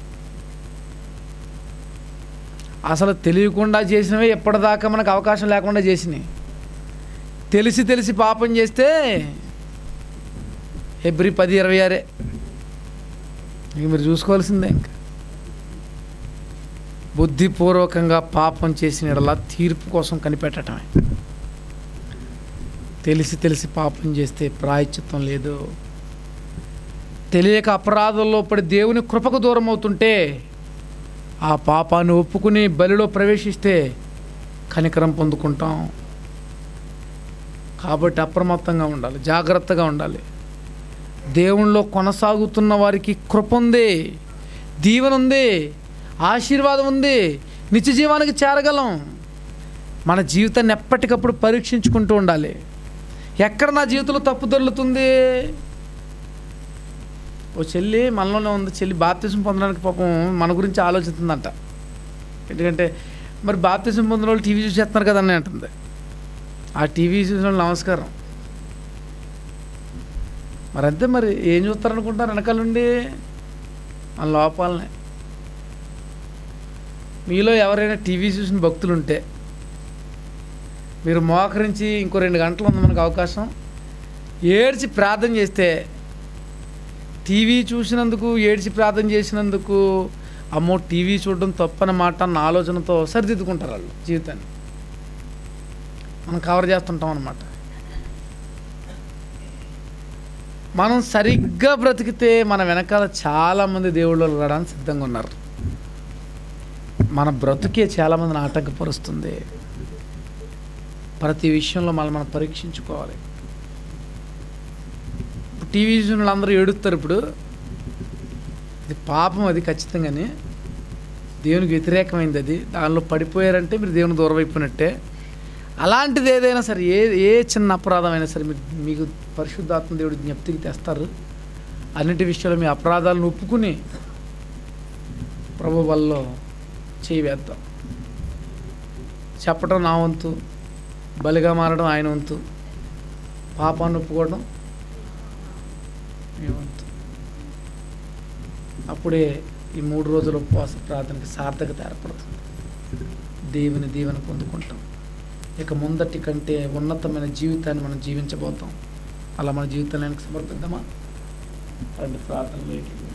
అసలు తెలియకుండా చేసినవే ఎప్పటిదాకా మనకు అవకాశం లేకుండా చేసినాయి తెలిసి తెలిసి పాపం చేస్తే ఎబ్రి పది ఇరవై ఆరే ఇంక మీరు చూసుకోవాల్సిందే ఇంకా బుద్ధిపూర్వకంగా పాపం చేసిన ఎడలా తీర్పు కోసం కనిపెట్టడమే తెలిసి తెలిసి పాపం చేస్తే ప్రాయశ్చిత్తం లేదు తెలియక అపరాధంలో పడి దేవుని కృపకు దూరం అవుతుంటే ఆ పాపాన్ని ఒప్పుకుని బలిలో ప్రవేశిస్తే కనికరం పొందుకుంటాం కాబట్టి అప్రమత్తంగా ఉండాలి జాగ్రత్తగా ఉండాలి దేవునిలో కొనసాగుతున్న వారికి కృప ఉంది దీవెన ఉంది ఆశీర్వాదం ఉంది నిత్య జీవానికి చేరగలం మన జీవితాన్ని ఎప్పటికప్పుడు పరీక్షించుకుంటూ ఉండాలి ఎక్కడ నా జీవితంలో తప్పు దొరుకుతుంది ఓ చెల్లి మనలోనే ఉంది చెల్లి బాప్తిజం పొందడానికి పాపం మన గురించి ఆలోచిస్తుందంట ఎందుకంటే మరి బాప్తిజం పొందిన వాళ్ళు టీవీ చూసి చేస్తున్నారు కదని అంటుంది ఆ టీవీ చూసిన వాళ్ళు నమస్కారం మరి అంతే మరి ఏం చూస్తారనుకుంటారు వెనకాల నుండి మన లోపాలనే మీలో ఎవరైనా టీవీ చూసిన భక్తులు ఉంటే మీరు మోకరించి ఇంకో రెండు గంటలు ఉంది మనకు అవకాశం ఏడ్చి ప్రార్థన చేస్తే టీవీ చూసినందుకు ఏడ్చి ప్రార్థన చేసినందుకు అమ్మో టీవీ చూడడం తప్పనమాట అన్న ఆలోచనతో సరిదిద్దుకుంటారు వాళ్ళు జీవితాన్ని మనం కవర్ చేస్తుంటాం అనమాట మనం సరిగ్గా బ్రతికితే మన వెనకాల చాలామంది దేవుళ్ళు రావడానికి సిద్ధంగా ఉన్నారు మన బ్రతుకే చాలామందిని ఆటంకపరుస్తుంది ప్రతి విషయంలో మనం మనం పరీక్షించుకోవాలి టీవీ చూసిన వాళ్ళందరూ ఏడుస్తారు ఇప్పుడు ఇది పాపం అది ఖచ్చితంగానే దేవునికి వ్యతిరేకమైంది అది దానిలో పడిపోయారంటే మీరు దేవుని దూరం అయిపోయినట్టే అలాంటిది ఏదైనా సరే ఏ ఏ చిన్న అపరాధమైనా సరే మీకు మీకు పరిశుద్ధాత్మ దేవుడు జ్ఞప్తికి తెస్తారు అన్నిటి విషయాలు మీ అపరాధాలను ఒప్పుకుని ప్రభు వల్ల చేయి వేద్దాం చెప్పడం నా వంతు బలిగా మారడం ఆయన వంతు పాపాన్ని ఒప్పుకోవడం మీ వంతు అప్పుడే ఈ మూడు రోజుల ఉపవాస ప్రార్థనకి సార్థకత ఏర్పడుతుంది దేవుని దీవెన పొందుకుంటాం ఇక ముందటి కంటే ఉన్నతమైన జీవితాన్ని మనం జీవించబోతాం అలా మన జీవితాన్ని ఆయనకు సమర్పిద్దామా రెండు ప్రార్థనలు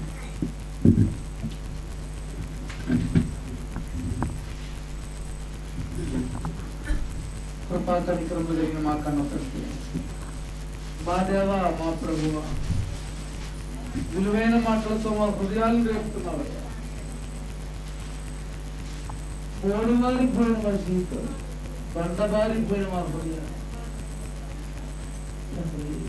కృపా కనికరము కలిగిన మా కన్న తండ్రి మా దేవా మా ప్రభువా విలువైన మాటలతో మా హృదయాలను రేపుతున్నావు పోయిన మా జీవితం బండబారిపోయిన మా హృదయాలు